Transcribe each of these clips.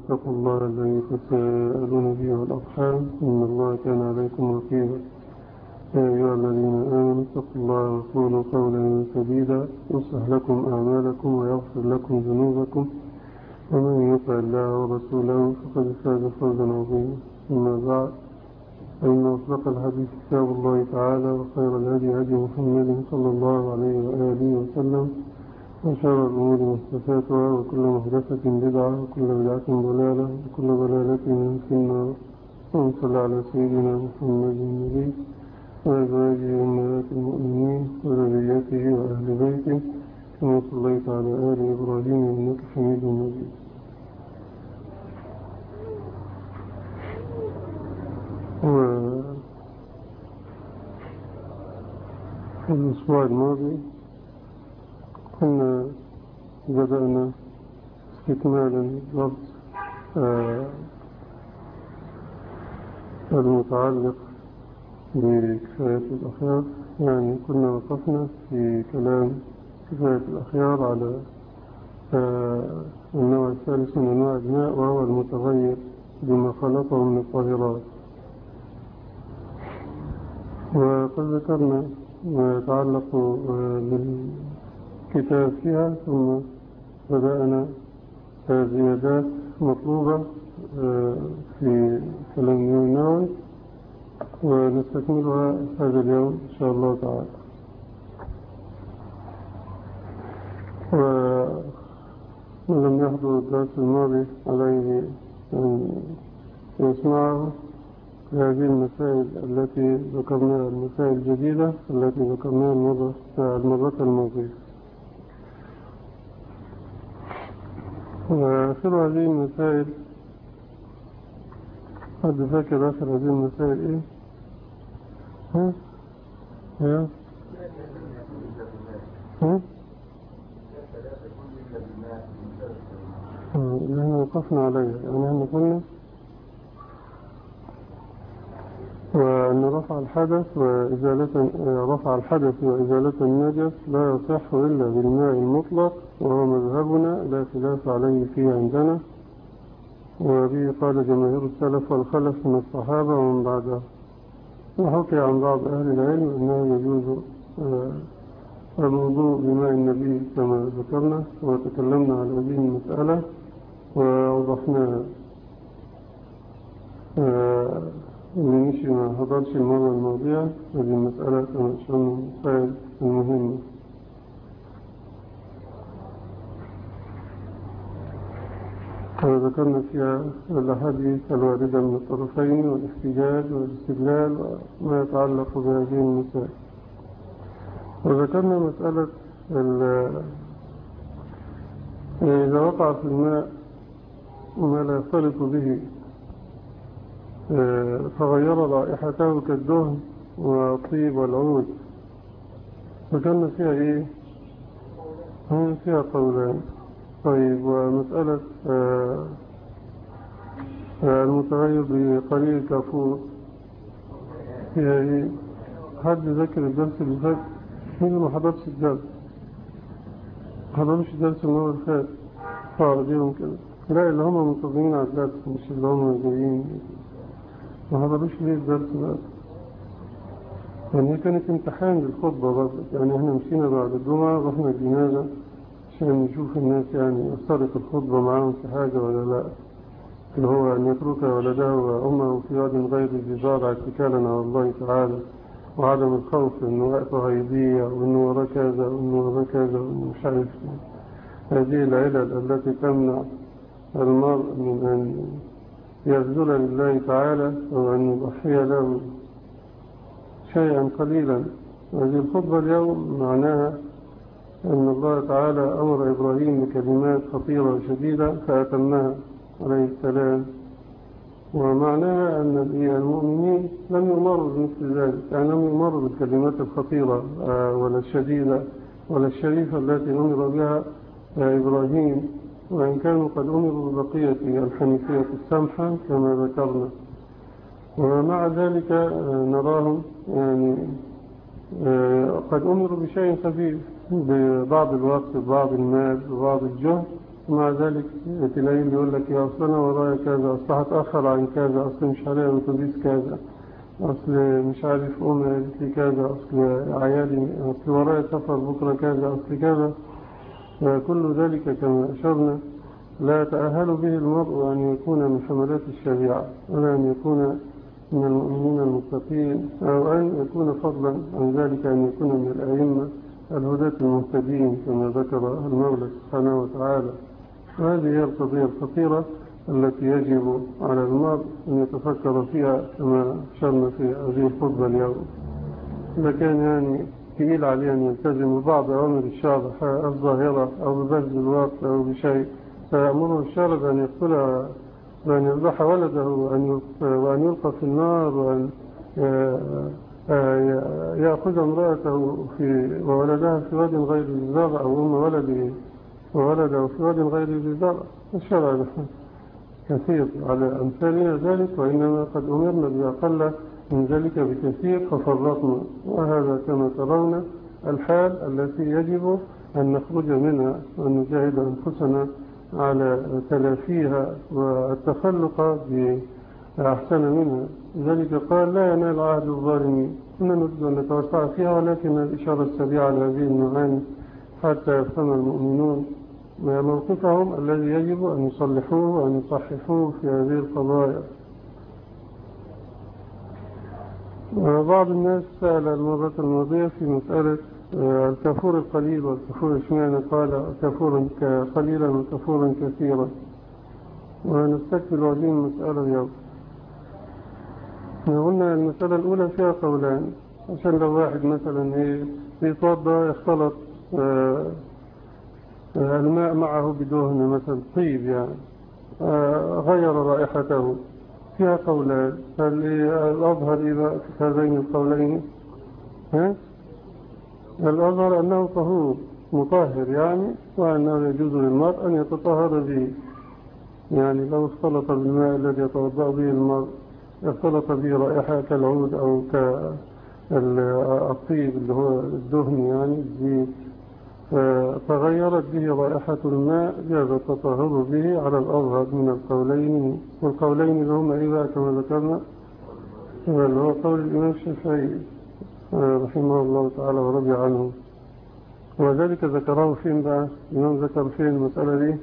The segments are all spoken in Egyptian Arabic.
اتقوا الله الذي تساءلون به والأرحام إن الله كان عليكم رقيبا يا أيها الذين آمنوا اتقوا الله وقولوا قولا سديدا يصلح لكم أعمالكم ويغفر لكم ذنوبكم ومن يطع الله ورسوله فقد فاز فوزا عظيما أما بعد فإن أصدق الحديث كتاب الله تعالى وخير الهدي هدي محمد صلى الله عليه وآله وسلم وشر الأمور محدثاتها وكل محدثة بدعة وكل بدعة ضلالة وكل ضلالة في النار اللهم صل على سيدنا محمد النبي وأزواجه أمهات المؤمنين وذريته وأهل بيته كما صليت على آل إبراهيم إنك حميد مجيد في الأسبوع الماضي كنا بدأنا استكمالا ضبط المتعلق بكفاية الأخيار يعني كنا وقفنا في كلام كفاية الأخيار على النوع الثالث من أنواع الماء وهو المتغير بما خلقه من الطاهرات وقد ذكرنا ما يتعلق بالكتاب فيها ثم بدأنا زيادات مطلوبة في كلام النووي ونستكملها هذا اليوم إن شاء الله تعالى ومن لم يحضر الدرس الماضي عليه أن يسمعه هذه المسائل التي ذكرناها المسائل الجديدة التي ذكرناها المرة المرة الماضية وآخر هذه المسائل حد فاكر آخر هذه المسائل إيه؟ ها؟ ها؟ ها؟ اللي احنا وقفنا عليها يعني احنا قلنا وأن رفع الحدث وإزالة رفع الحدث وإزالة النجس لا يصح إلا بالماء المطلق وهو مذهبنا لا خلاف عليه فيه عندنا وبه قال جماهير السلف والخلف من الصحابة ومن بعدها وحكي عن بعض أهل العلم أنه يجوز الوضوء بماء النبي كما ذكرنا وتكلمنا عن هذه المسألة ووضحناها اللي مشي ما حضرش المرة الماضية هذه المسألة كما أشرنا المسائل المهمة وذكرنا فيها الأحاديث الواردة من الطرفين والاحتجاج والاستدلال وما يتعلق بهذه المسائل وذكرنا مسألة إذا وقع في الماء ما لا يختلط به فغير رائحته كالدهن والطيب والعود وكان فيها ايه فيها قولان طيب ومسألة المتغير بقليل الكافور فيها ايه حد ذكر الدرس اللي فات مين ما حضرش الدرس ما حضرش الدرس المرة اللي فات فارديهم كده لا اللي هم منتظمين على الدرس مش اللي هم جايين ما حضروش ليه الدرس بقى يعني كانت امتحان للخطبة برضه يعني احنا مشينا بعد الجمعة رحنا الجنازة عشان نشوف الناس يعني أثرت الخطبة معاهم في حاجة ولا لا اللي هو أن يترك ولده وأمه في واد غير الجزار اتكالا على الله تعالى وعدم الخوف انه وقته هيضيع وانه وراه كذا وانه وراه كذا وانه مش عارف هذه العلل التي تمنع المرء من ان يبذل لله تعالى وأن يضحي له شيئا قليلا هذه الخطبة اليوم معناها أن الله تعالى أمر إبراهيم بكلمات خطيرة وشديدة فأتمها عليه السلام ومعناها أن المؤمنين لم يمروا بمثل ذلك يعني لم يمروا بالكلمات الخطيرة ولا الشديدة ولا الشريفة التي أمر بها إبراهيم وإن كانوا قد أمروا ببقية الحنيفية السمحة كما ذكرنا ومع ذلك نراهم يعني قد أمروا بشيء خفيف ببعض الوقت ببعض المال ببعض الجهد مع ذلك تلاقيه بيقول لك يا أصل أنا ورايا كذا أصل هتأخر عن كذا أصل مش عليا أتوبيس كذا أصل مش عارف أمي قالت لي كذا أصل عيالي أصل ورايا سفر بكرة كذا أصل كذا كل ذلك كما أشرنا لا يتأهل به المرء أن يكون من حملات الشريعة ولا أن يكون من المؤمنين المتقين أو أن يكون فضلا عن ذلك أن يكون من الأئمة الهداة المهتدين كما ذكر المولى سبحانه وتعالى وهذه هي القضية الخطيرة التي يجب على المرء أن يتفكر فيها كما شرنا في هذه الخطبة اليوم إذا كان يعني ثقيل عليه أن يلتزم ببعض أوامر الشرع الظاهرة أو ببذل الوقت أو بشيء فيأمره الشرع بأن يقتل بأن يذبح ولده وأن وأن يلقى في النار وأن يأخذ امرأته في وولدها في واد غير ذي زرع أو أم ولده وولده في واد غير ذي زرع الشرع كثير على أمثالنا ذلك وإنما قد أمرنا بأقل من ذلك بكثير ففرطنا وهذا كما ترون الحال التي يجب أن نخرج منها وأن نجاهد أنفسنا على تلافيها والتخلق بأحسن منها ذلك قال لا ينال عهد الظالمين كنا نريد أن نتوسع فيها ولكن الإشارة السريعة لهذه المعاني حتى يفهم المؤمنون موقفهم الذي يجب أن يصلحوه وأن يصححوه في هذه القضايا بعض الناس سأل المرة الماضية في مسألة الكفور القليل والكفور اشمعنى قال كفورا قليلا وكفورا كثيرا ونستكمل هذه المسألة اليوم قلنا المسألة الأولى فيها قولان عشان لو واحد مثلا يتوضا يختلط الماء معه بدهن مثلا طيب يعني غير رائحته فيها قولان هل الأظهر إذا في هذين القولين ها؟ الأظهر أنه طهور مطهر يعني وأنه يجوز للمرء أن يتطهر به يعني لو اختلط بالماء الذي يتوضأ به المرء اختلط به رائحة كالعود أو كالطيب اللي هو الدهن يعني الزيت تغيرت به رائحة الماء جاز التطهر به على الأظهر من القولين والقولين اللي هما إذا كما ذكرنا اللي هو قول الإمام الشافعي رحمه الله تعالى ورضي عنه وذلك ذكره فين بقى الإمام ذكر فين المسألة دي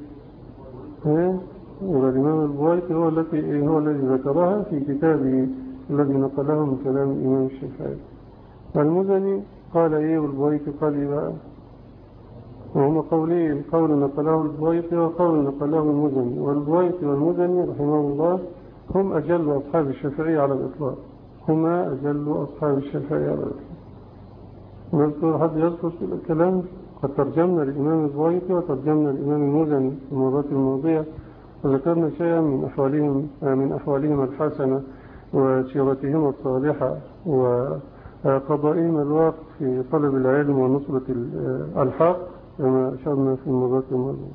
والإمام البويت هو الذي هو الذي ذكرها في كتابه الذي نقله من كلام الإمام الشافعي المزني قال إيه والبويت قال إيه بقى وهما قولين قول نقله البويت وقول نقله المزني والبويت والمزني رحمه الله هم أجل أصحاب الشافعي على الإطلاق هما أجل أصحاب الشافعي على الإطلاق نذكر حد يذكر الكلام قد ترجمنا الإمام البويت وترجمنا الإمام المزني في المرات الماضية وذكرنا شيئا من أحوالهم من أحوالهم الحسنة وسيرتهم الصالحة وقضائهم الوقت في طلب العلم ونصرة الحق كما أشرنا في المرات الماضية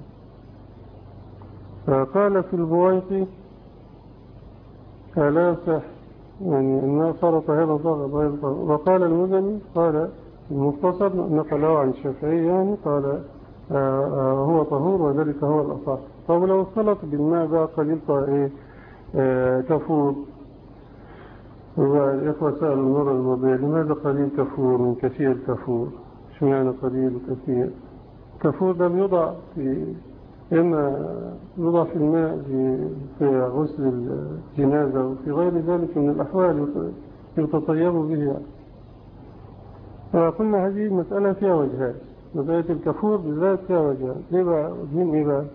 فقال في البويت لا صح يعني أنها صار طاهرة غير وقال المزني قال المختصر نقله عن الشافعي يعني قال هو طهور وذلك هو الأصح طب لو اختلط بالماء بقى قليل ايه كفور الإخوة سألوا المرة الماضية لماذا قليل كفور من كثير كفور شو يعني قليل وكثير كفور ده بيوضع في إما يوضع في الماء في غسل الجنازة وفي غير ذلك من الأحوال يتطيب به فقلنا هذه المسألة فيها وجهات مسألة الكفور بالذات فيها وجهات ليه بقى من إيه بقى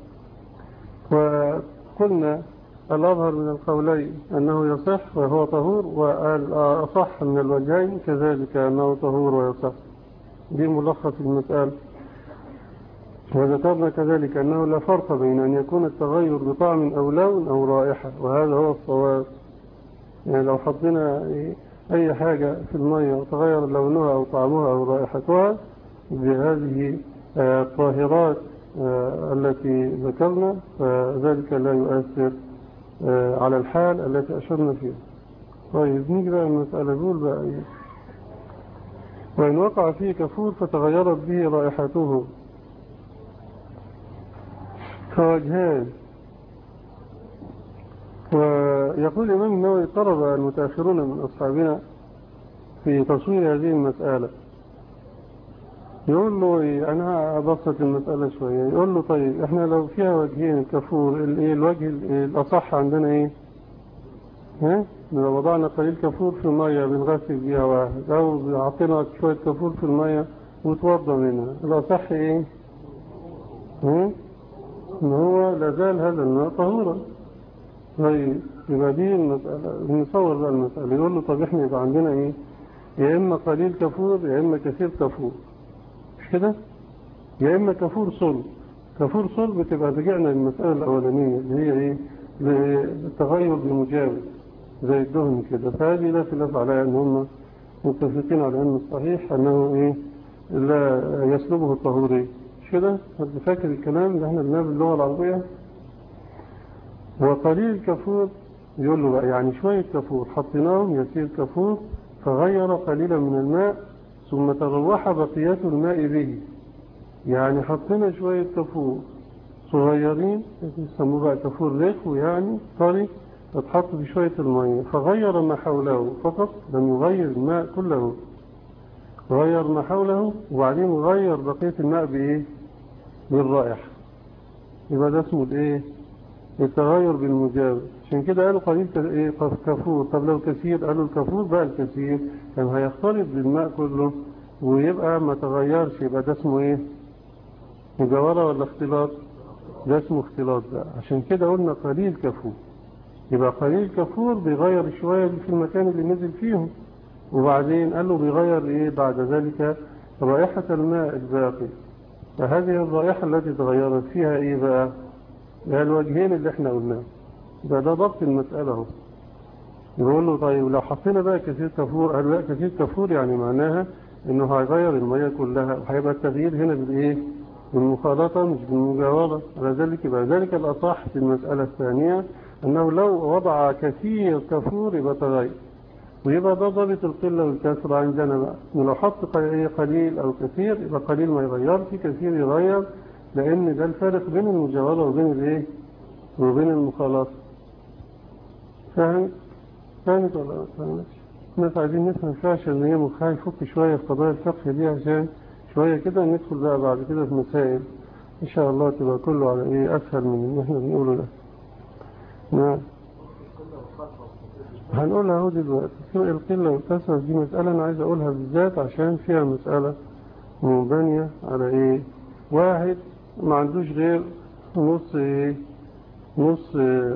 وقلنا الأظهر من القولين أنه يصح وهو طهور والأصح من الوجهين كذلك أنه طهور ويصح دي ملخص المسألة وذكرنا كذلك أنه لا فرق بين أن يكون التغير بطعم أو لون أو رائحة وهذا هو الصواب يعني لو حطينا أي حاجة في المية وتغير لونها أو طعمها أو رائحتها بهذه الطاهرات التي ذكرنا فذلك لا يؤثر على الحال التي أشرنا فيها طيب نيجي بقى المسألة نقول بقى إيه وإن وقع فيه كفور فتغيرت به رائحته فوجهان ويقول الإمام النووي طلب المتأخرون من أصحابنا في تصوير هذه المسألة يقول له إيه أنا أبسط المسألة شوية يقول له طيب إحنا لو فيها وجهين الكفور الوجه الأصح عندنا إيه ها لو وضعنا قليل كفور في المية بنغسل بيها واحد أو أعطينا شوية كفور في المية وتوضى منها الأصح إيه ها إن هو لازال هذا الماء طهورا طيب يبقى دي المسألة نصور بقى المسألة يقول له طب إحنا يبقى عندنا إيه يا إما قليل كفور يا إما كثير كفور مش كده يا إما كفور صلب كفور صلب بتبقى رجعنا للمسألة الأولانية اللي هي إيه للتغير بالمجاوز زي الدهن كده فهذه لا خلاف على أن هم متفقين على أن الصحيح أنه إيه لا يسلبه الطهوري مش كده حد فاكر الكلام اللي احنا بنعمل باللغة العربية وقليل كفور يقول له بقى يعني شوية كفور حطيناهم يسير كفور فغير قليلا من الماء ثم تروح بقيات الماء به يعني حطينا شوية كفور صغيرين يسموه بقى كفور ريخو يعني طري اتحط في شوية المية فغير ما حوله فقط لم يغير الماء كله غير ما حوله وبعدين غير بقية الماء بإيه بالرائحة يبقى ده اسمه الايه التغير بالمجاور عشان كده قالوا قليل ايه كفور طب لو كثير قالوا الكفور بقى الكثير كان هيختلط بالماء كله ويبقى ما تغيرش يبقى ده اسمه ايه مجاورة ولا اختلاط ده اسمه اختلاط بقى عشان كده قلنا قليل كفور يبقى قليل كفور بيغير شوية في المكان اللي نزل فيهم وبعدين قال له بيغير ايه بعد ذلك رائحة الماء الباقي فهذه الرائحة التي تغيرت فيها ايه بقى ده الوجهين اللي احنا قلناه ده ده ضبط المسألة اهو يقول له طيب لو حطينا بقى كثير كفور قال لا كثير كفور يعني معناها انه هيغير المية كلها وهيبقى التغيير هنا بالايه بالمخالطة مش بالمجاورة على ذلك يبقى ذلك الأصح في المسألة الثانية أنه لو وضع كثير كفور يبقى تغير ويبقى ده ضابط القلة والكسر عندنا بقى ولو حط قليل أو كثير يبقى قليل ما يغيرش كثير يغير لأن ده الفارق بين المجاورة وبين الايه وبين المخالطة فاهم فهمت ولا ما فهمتش الناس عايزين نفهم فيها عشان هي مخها يفك شوية في قضايا الفقه دي عشان شوية كده ندخل بقى بعد كده في مسائل إن شاء الله تبقى كله على إيه أسهل من اللي إحنا بنقوله ده نعم هنقولها اهو دلوقتي القلة والكسرة دي مسألة أنا عايز أقولها بالذات عشان فيها مسألة منبنية على إيه واحد ما عندوش غير نص إيه نص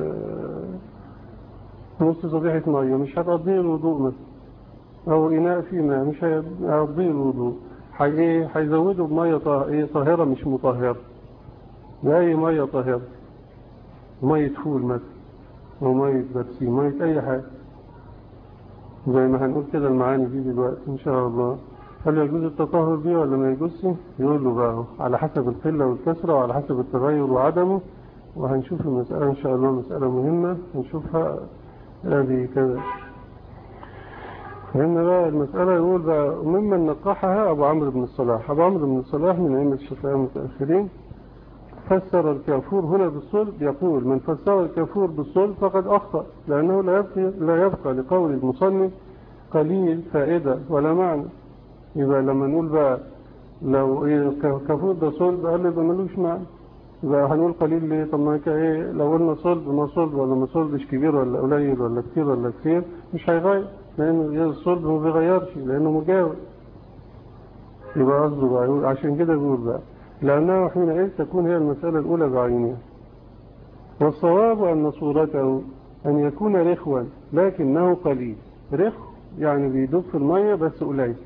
نص صبيحة مية مش هتقضيه الوضوء مثلا أو إناء فيه ماء مش هيقضيه الوضوء حي هيزوده بمية طاهرة مش مطهرة بأي مية طاهرة مية فول مثلا أو مية بيبسي مية أي حاجة زي ما هنقول كده المعاني دي دلوقتي إن شاء الله هل يجوز التطهر بيه ولا ما يجوزش يقول له بقى على حسب القلة والكسرة وعلى حسب التغير وعدمه وهنشوف المسألة إن شاء الله مسألة مهمة هنشوفها هذه كذا فهمنا بقى المسألة يقول بقى ممن نقحها أبو عمرو بن الصلاح أبو عمرو بن الصلاح من أئمة الشافعية المتأخرين فسر الكافور هنا بالصلب يقول من فسر الكافور بالصلب فقد أخطأ لأنه لا يبقى, لا يبقى لقول المصنف قليل فائدة ولا معنى يبقى لما نقول بقى لو إيه كافور ده صلب قال لي ده ملوش معنى يبقى هنقول قليل ليه طب ما ايه لو قلنا صلب ما صلب ولا ما صلبش كبير ولا قليل ولا كتير ولا كتير مش هيغير لأن الصلب ما بيغيرش لأنه مجاور يبقى قصده بقى يقول عشان كده بيقول بقى لأنه حينئذ تكون هي المسألة الأولى بعينها والصواب أن صورته أن يكون رخوا لكنه قليل رخو يعني بيدوب في المية بس قليل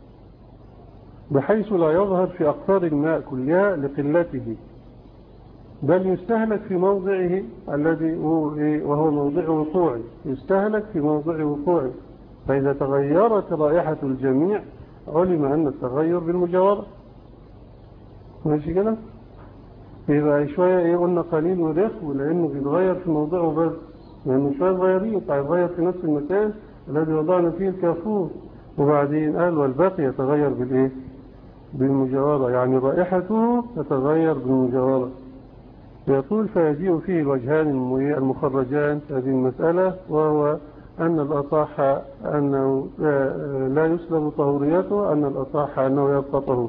بحيث لا يظهر في أقطار الماء كلها لقلته بل يستهلك في موضعه الذي هو وهو موضع وقوعه يستهلك في موضع وقوعه فإذا تغيرت رائحة الجميع علم أن التغير بالمجاورة ماشي كده يبقى شوية ايه قلنا قليل ورخو لأنه بيتغير في موضعه بس لأنه شوية صغيرين هيتغير في نفس المكان الذي وضعنا فيه الكافور وبعدين قال والباقي يتغير بالإيه بالمجاورة يعني رائحته تتغير بالمجاورة يقول فيجيء فيه الوجهان المخرجان في هذه المسألة وهو أن الأصح أنه لا يسلب طهوريته أن الأصح أنه يبقى طهور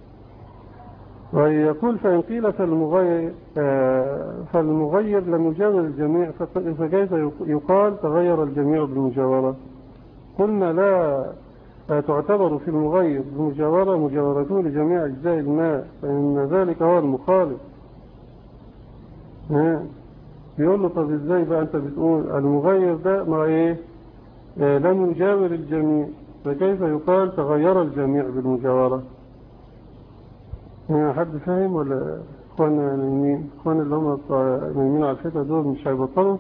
ويقول فإن قيل فالمغير, فالمغير لم يجاور الجميع فكيف يقال تغير الجميع بالمجاورة قلنا لا تعتبر في المغير بالمجاورة مجاورته لجميع أجزاء الماء فإن ذلك هو المخالف بيقول له طب ازاي بقى انت بتقول المغير ده ما ايه آه لم يجاور الجميع فكيف يقال تغير الجميع بالمجاورة حد فاهم ولا اخوانا نايمين اخوانا اللي هم نايمين على الحيطة دول مش هيبطلوا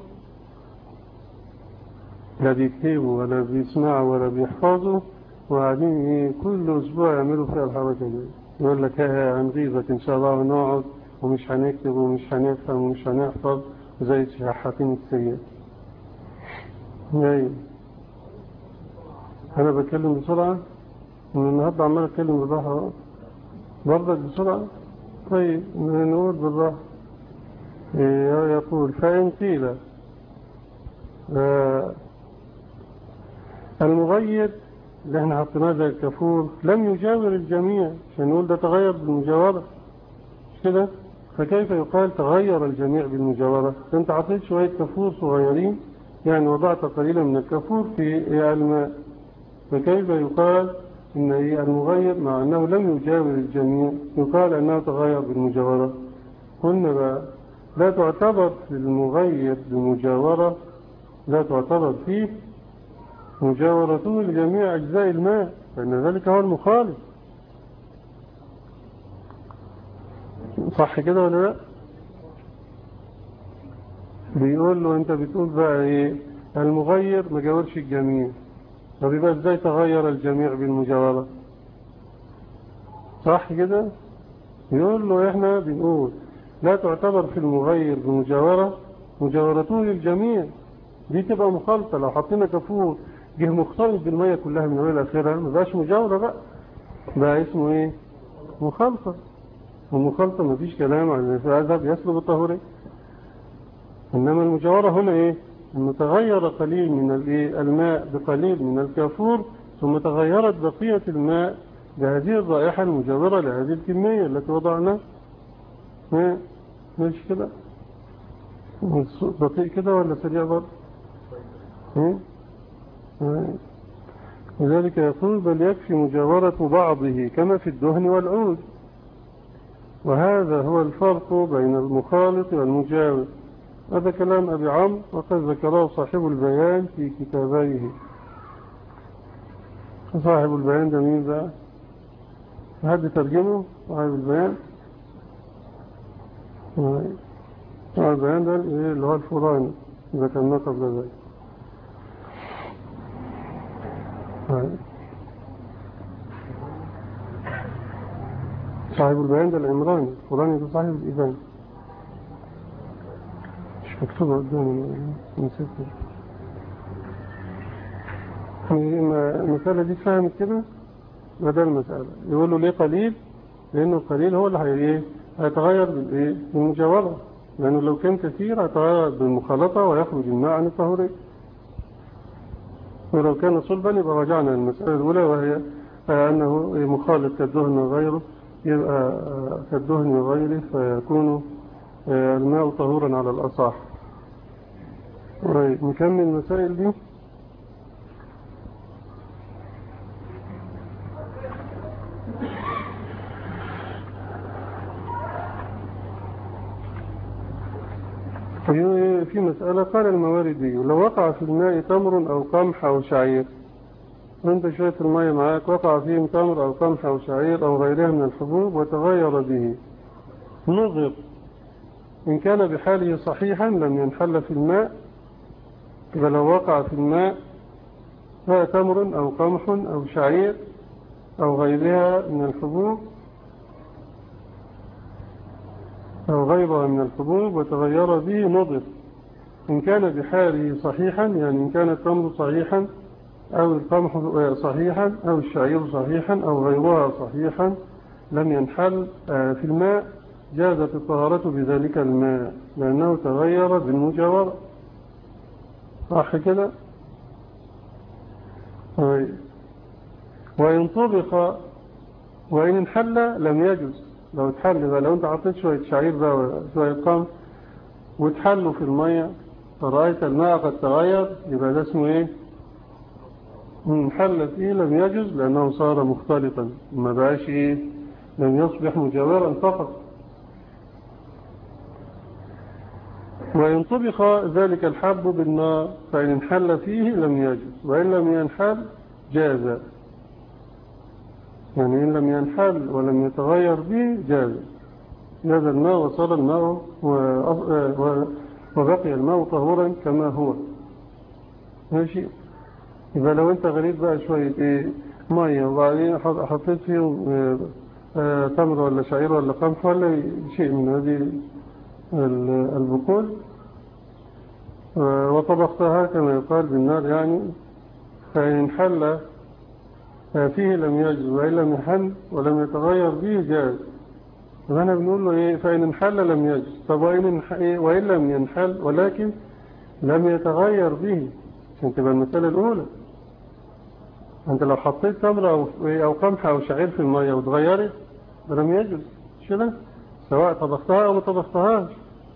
لا بيكتبوا ولا بيسمعوا ولا بيحفظوا وقاعدين ايه كل اسبوع يعملوا فيها الحركة دي يقول لك ها هنغيظك ان شاء الله ونقعد ومش هنكتب ومش هنفهم ومش هنحفظ زي الشحاتين السيئة ايوه انا بتكلم بسرعة من النهاردة عمال اتكلم بالراحة برضك بسرعة طيب نقول بالراحة يقول فإن قيل المغير اللي احنا حطيناه زي الكفور لم يجاور الجميع عشان نقول ده تغير بالمجاورة مش كده فكيف يقال تغير الجميع بالمجاورة انت عطيت شوية كفور صغيرين يعني وضعت قليلا من الكفور في الماء فكيف يقال ان المغير مع انه لم يجاور الجميع يقال انه تغير بالمجاورة قلنا بقى لا تعتبر في المغير بالمجاورة لا تعتبر فيه مجاورته لجميع أجزاء الماء فإن ذلك هو المخالف صح كده ولا لا بيقول له انت بتقول بقى ايه المغير ما جاورش الجميع طب يبقى ازاي تغير الجميع بالمجاورة صح كده يقول له احنا بنقول لا تعتبر في المغير بمجاورة مجاورته للجميع دي تبقى مخالطة لو حطينا كفور جه مختلط بالمية كلها من أولها لآخرها ما بقاش مجاورة بقى بقى اسمه ايه مخالطة والمخالطة ما فيش كلام عن هذا يسلب الطهوري إنما المجاورة هنا ايه انه تغير قليل من الماء بقليل من الكافور ثم تغيرت بقية الماء بهذه الرائحة المجاورة لهذه الكمية التي وضعناها مش كده بطيء كده ولا سريع برضه لذلك يقول بل يكفي مجاورة بعضه كما في الدهن والعود وهذا هو الفرق بين المخالط والمجاور هذا كلام أبي عمرو وقد ذكره صاحب البيان في كتابيه صاحب البيان ده مين بقى هذا ترجمه صاحب البيان صاحب البيان ده اللي هو الفراني ذكرناه قبل ذلك صاحب البيان ده العمراني الفراني ده صاحب الإبان مش مكتوبة قدامي نسيتها المسألة دي فهمت كده وده المسألة يقول له ليه قليل لأنه القليل هو اللي هي هيتغير بالإيه بالمجاورة لأنه لو كان كثير هيتغير بالمخالطة ويخرج الماء عن الطهورية ولو كان صلبا يبقى رجعنا للمسألة الأولى وهي أنه مخالط كالدهن وغيره يبقى كالدهن وغيره فيكون الماء طهورا على الأصح نكمل المسائل دي في مسألة قال المواردي لو وقع في الماء تمر أو قمح أو شعير وانت شوية الماء معاك وقع فيهم تمر أو قمح أو شعير أو غيرها من الحبوب وتغير به نظر إن كان بحاله صحيحا لم ينحل في الماء فلو وقع في الماء تمر أو قمح أو شعير أو غيرها من الحبوب أو غيرها من الحبوب وتغير به نظر إن كان بحاله صحيحا يعني إن كان التمر صحيحا أو القمح صحيحا أو الشعير صحيحا أو غيرها صحيحا لم ينحل في الماء جازت الطهارة بذلك الماء لأنه تغير بالمجاورة صح كده طيب وإن طبق وإن انحل لم يجوز لو اتحل بقى لو انت حطيت شوية شعير بقى وشوية قمح وتحلوا في المية فرأيت الماء قد تغير يبقى ده اسمه ايه انحل فيه لم يجوز لأنه صار مختلطا ما بقاش ايه لم يصبح مجاورا فقط وإن طبخ ذلك الحب بالنار فإن انحل فيه لم يجوز وإن لم ينحل جاز يعني إن لم ينحل ولم يتغير به جاز جاز الماء وصار الماء وبقي الماء طهورا كما هو ماشي يبقى لو انت غريب بقى شوية ايه مية وبعدين حطيت فيه اه تمر ولا شعير ولا قمح ولا شيء من هذه البقول اه وطبختها كما يقال بالنار يعني فإن انحل فيه لم يجز وإن لم يحل ولم يتغير به جاز فأنا بنقول له إيه فإن انحل لم يجز طب وإن, وإن لم ينحل ولكن لم يتغير به عشان تبقى المسألة الأولى أنت لو حطيت تمر أو, أو قمح أو شعير في المية وتغيرت لم يجز مش كده سواء طبختها أو ما طبختهاش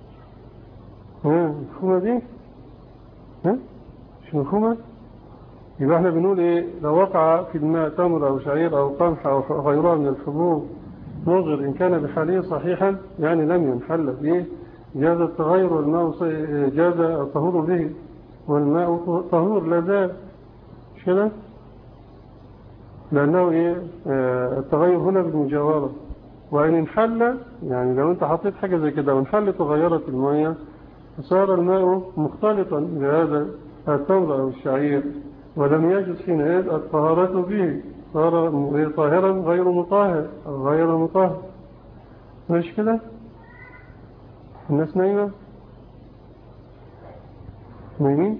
ها مفهومة دي ها مش مفهومة يبقى احنا بنقول ايه لو وقع في الماء تمر او شعير او قمح او غيرها من الحبوب مغر ان كان بحاله صحيحا يعني لم ينحل به جاز التغير والماء جاز الطهور به والماء طهور لا زال مش كده لانه ايه اه التغير هنا بالمجاورة وان انحل يعني لو انت حطيت حاجة زي كده وانحلت وغيرت المياه صار الماء مختلطا بهذا التمر او الشعير ولم يجد حينئذ الطهارة به صار طاهرا غير مطهر غير مطهر مش كده الناس نايمة نايمين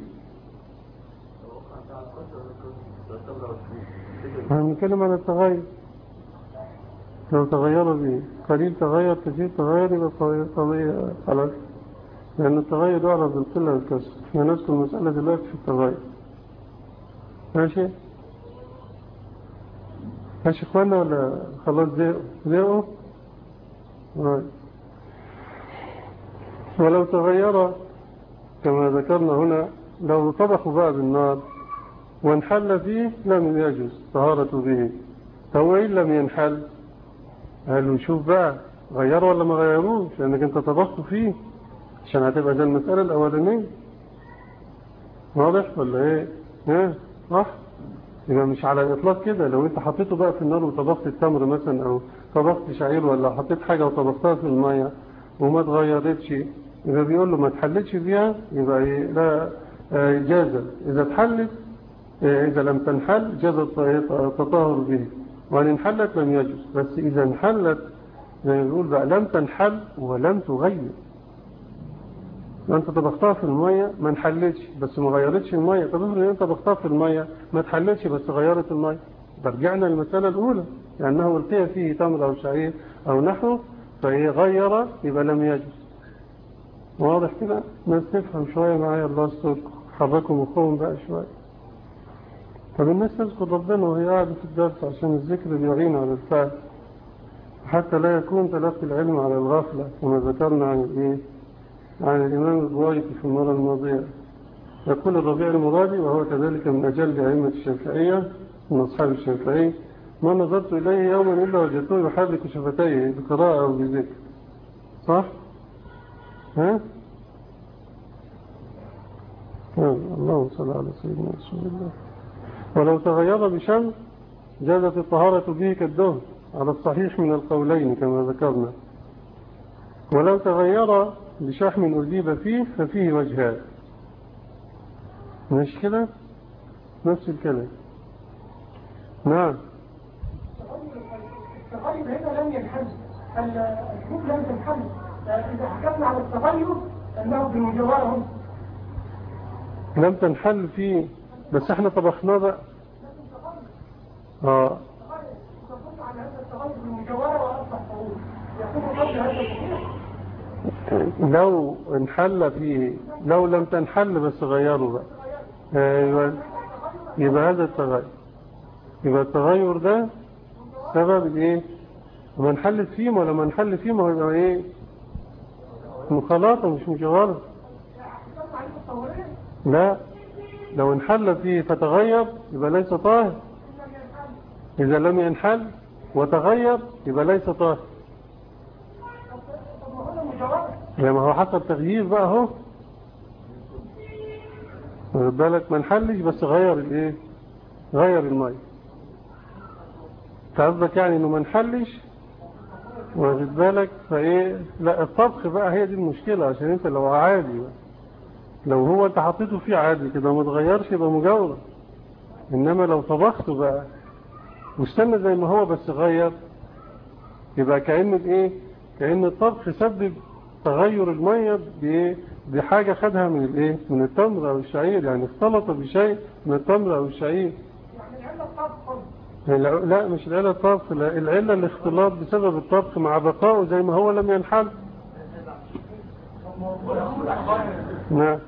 هنتكلم عن التغير لو تغير به قليل تغير كثير تغير يبقى طبيعي خلاص لأن التغير يعرف بالقلة والكسر احنا نذكر المسألة دلوقتي في التغير ماشي ماشي اخوانا ولا خلاص زيقوا ولو تغير كما ذكرنا هنا لو طبخوا بقى بالنار وانحل فيه لم يجوز طهارة به فهو إن لم ينحل قالوا نشوف بقى غيروا ولا ما غيروش لأنك انت طبخت فيه عشان هتبقى زي المسألة الأولانية واضح ولا ايه ها صح يبقى مش على الإطلاق كده لو انت حطيته بقى في النار وطبخت التمر مثلا أو طبخت شعير ولا حطيت حاجة وطبختها في المية وما اتغيرتش يبقى بيقول له ما تحلتش فيها يبقى لا جازت إذا تحلت إذا لم تنحل جاز التطهر به وإن انحلت لم يجوز بس إذا انحلت زي ما بيقول بقى لم تنحل ولم تغير انت طبختها في المية ما انحلتش بس ما غيرتش المية طب افرض انت طبختها في المية ما تحلتش بس غيرت المية رجعنا للمسألة الأولى لأنه القي فيه تمر أو شعير أو نحو فهي غير يبقى لم يجوز واضح كده الناس تفهم شوية معايا الله يستركم حركوا مخهم بقى شوية طب الناس تذكر ربنا وهي قاعدة في الدرس عشان الذكر بيعين على الفعل حتى لا يكون تلقي العلم على الغفلة كما ذكرنا عن الايه عن الإمام البوايتي في المرة الماضية يقول الربيع المرادي وهو كذلك من أجل أئمة الشافعية من أصحاب الشافعي ما نظرت إليه يوما إلا وجدته يحرك شفتيه بقراءة أو بذكر صح؟ ها؟ اللهم صل على سيدنا رسول الله ولو تغير بشمس جازت الطهارة به كالدهن على الصحيح من القولين كما ذكرنا ولو تغير بشحم أجيب فيه ففيه وجهان مش كده نفس الكلام نعم التغير هنا لم ينحل الحكم لم تنحل إذا حكمنا على التغير أنه بمجاورهم لم تنحل فيه بس احنا طبخناه بقى اه على هذا التغير بالمجاورة وأصبح طهور يكون قبل هذا الصحيح لو انحل فيه لو لم تنحل بس غيره بقى ايوه يبقى هذا التغير يبقى التغير ده سبب الايه ما انحلت فيه ولا ما انحل فيه ما هو يبقى ايه مخالطة مش مجغرة لا لو انحل فيه فتغير يبقى ليس طاهر إذا لم ينحل وتغير يبقى ليس طاهر لما هو حصل تغيير بقى اهو واخد بالك ما نحلش بس غير الايه غير المية قصدك يعني انه ما نحلش واخد بالك فايه لا الطبخ بقى هي دي المشكلة عشان انت لو عادي بقى. لو هو انت حطيته فيه عادي كده ما تغيرش يبقى مجاورة انما لو طبخته بقى واستنى زي ما هو بس غير يبقى كأن الايه كأن الطبخ سبب تغير المية بإيه؟ بحاجة خدها من الايه من التمر او الشعير يعني اختلط بشيء من التمر او الشعير يعني العلة الطبخ الع- لا مش العلة الطبخ لا العلة الاختلاط بسبب الطبخ مع بقائه زي ما هو لم ينحل نعم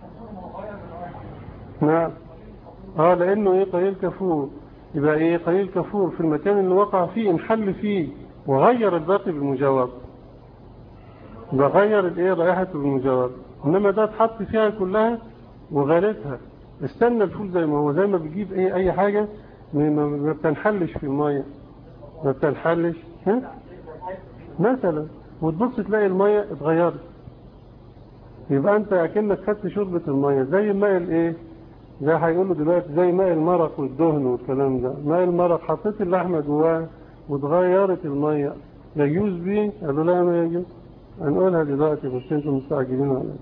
نعم اه لانه ايه قليل كفور يبقى ايه قليل كفور في المكان اللي وقع فيه انحل فيه وغير الباقي بالمجاورة يبقى غير الايه رائحة بالمجاورة انما ده اتحط فيها كلها وغالتها استنى الفول زي ما هو زي ما بيجيب ايه اي حاجة ما ما- ما بتنحلش في المية ما بتنحلش ها مثلا وتبص تلاقي المية اتغيرت يبقى انت اكنك خدت شوربة المية زي ماء الايه زي هيقولوا دلوقتي زي ماء المرق والدهن والكلام ده ماء المرق حطيت اللحمة جواه واتغيرت المية يجوز بيه قالوا لا ما يجوز هنقولها دلوقتي بس انتم مستعجلين عليها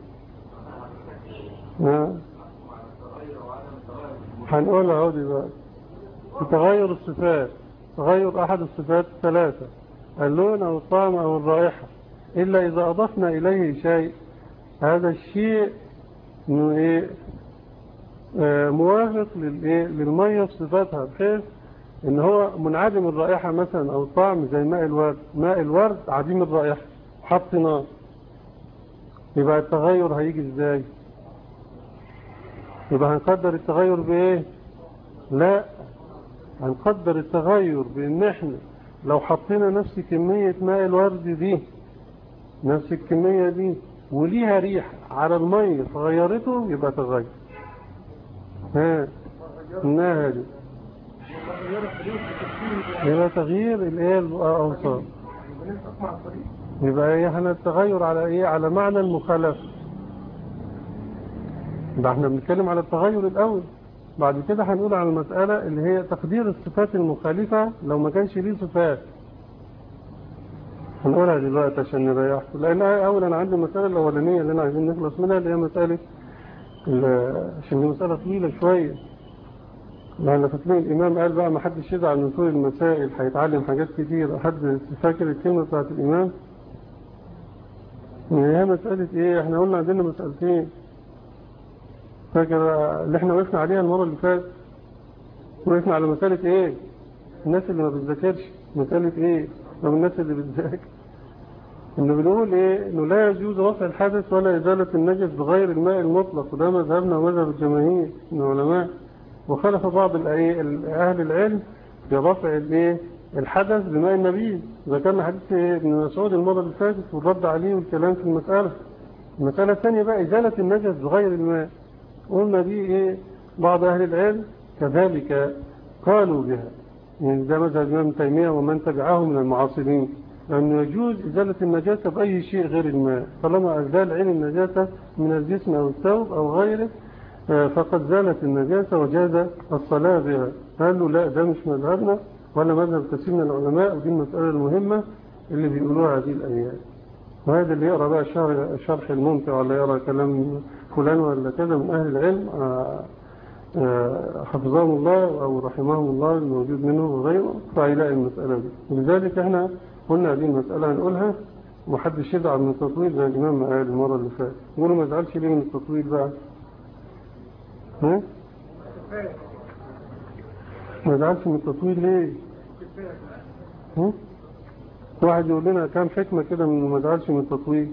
نعم هنقولها اهو دلوقتي تغير الصفات تغير احد الصفات الثلاثة اللون او الطعم او الرائحة الا اذا اضفنا اليه شيء هذا الشيء انه ايه آه، موافق للايه للميه في صفاتها بحيث ان هو منعدم الرائحه مثلا او الطعم زي ماء الورد ماء الورد عديم الرائحه حط نار يبقى التغير هيجي ازاي يبقى هنقدر التغير بايه لا هنقدر التغير بان احنا لو حطينا نفس كميه ماء الورد دي نفس الكميه دي وليها ريحه على الميه فغيرته يبقى تغير ها انها دي يبقى تغيير الايه الاوصاف يبقى ايه احنا التغير على ايه على معنى المخالفه ده احنا بنتكلم على التغير الاول بعد كده هنقول على المسألة اللي هي تقدير الصفات المخالفة لو ما كانش ليه صفات هنقولها دلوقتي عشان نريحكم لان اولا عندي المسألة الاولانية اللي انا عايزين نخلص منها اللي هي مسألة ال- عشان دي مسألة طويلة شوية لأن فاكرين الإمام قال بقى ما حدش يزعل من طول المسائل هيتعلم حاجات كتير حد فاكر الكلمة بتاعت الإمام هي مسألة إيه إحنا قلنا عندنا مسألتين فاكر اللي إحنا وقفنا عليها المرة اللي فاتت وقفنا على مسألة إيه الناس اللي ما بتذاكرش مسألة إيه طب الناس اللي بتذاكر إنه بنقول إيه إنه لا يجوز رفع الحدث ولا إزالة النجس بغير الماء المطلق وده مذهبنا ومذهب الجماهير من العلماء وخالف بعض الأي- أهل العلم في رفع الإيه الحدث بماء النبي ذكرنا حديث ابن مسعود المرة اللي فاتت والرد عليه والكلام في المسألة المسألة الثانية بقى إزالة النجس بغير الماء قلنا دي إيه بعض أهل العلم كذلك قالوا بها يعني ده مذهب الإمام تيمية ومن تبعه من المعاصرين لأنه يجوز إزالة النجاسة بأي شيء غير الماء طالما أزال عين النجاسة من الجسم أو الثوب أو غيره آه، فقد زالت النجاسة وجاز الصلاة بها قالوا لا ده مش مذهبنا ولا مذهب كثير من العلماء ودي المسألة المهمة اللي بيقولوها هذه الأيام وهذا اللي يقرأ بقى شرح, شرح الممتع ولا يقرأ كلام فلان ولا كذا من أهل العلم آه، آه، حفظهم الله أو رحمهم الله الموجود منه وغيره فهيلاقي المسألة دي ولذلك احنا قلنا هذه المسألة هنقولها ومحدش يزعل من التطويل زي الإمام ما قال المرة اللي فاتت يقولوا ما يزعلش ليه من التطويل بقى ها؟ ما يزعلش من التطويل ليه ها؟ واحد يقول لنا كام حكمة كده من ما زعلش من التطويل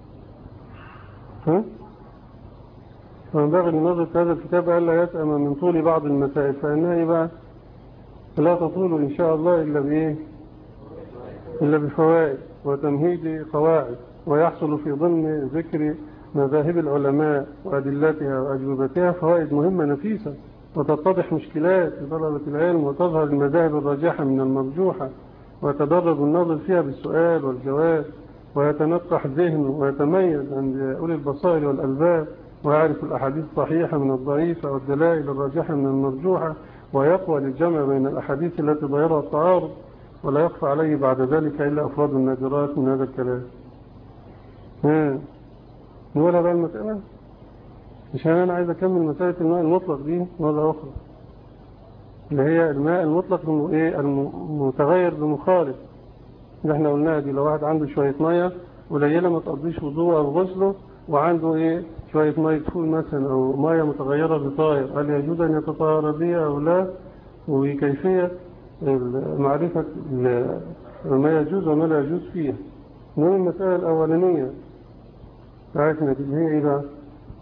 ها فينبغي لنظر في هذا الكتاب ألا يسأم من طول بعض المسائل فإنها إيه بقى لا تطول إن شاء الله إلا بإيه إلا بفوائد وتمهيد قواعد ويحصل في ضمن ذكر مذاهب العلماء وأدلتها وأجوبتها فوائد مهمة نفيسة وتتضح مشكلات لطلبة العلم وتظهر المذاهب الراجحة من المرجوحة ويتدرج الناظر فيها بالسؤال والجواب ويتنقح ذهنه ويتميز عند أولي البصائر والألباب ويعرف الأحاديث الصحيحة من الضعيفة والدلائل الراجحة من المرجوحة ويقوى للجمع بين الأحاديث التي ضيرها التعارض ولا يخفى عليه بعد ذلك إلا أفراد النادرات من هذا الكلام ها نقولها بقى المسألة عشان أنا عايز أكمل مسألة الماء المطلق دي مرة أخرى اللي هي الماء المطلق إيه المتغير بمخالف اللي احنا قلناها دي لو واحد عنده شوية مية قليلة ما تقضيش وضوء أو غسله وعنده إيه شوية مية فول مثلا أو مية متغيرة بطائر هل يجوز أن يتطهر بها أو لا وكيفية معرفة ما يجوز وما لا يجوز فيها من المسألة الأولانية بتاعتنا دي هي إيه بقى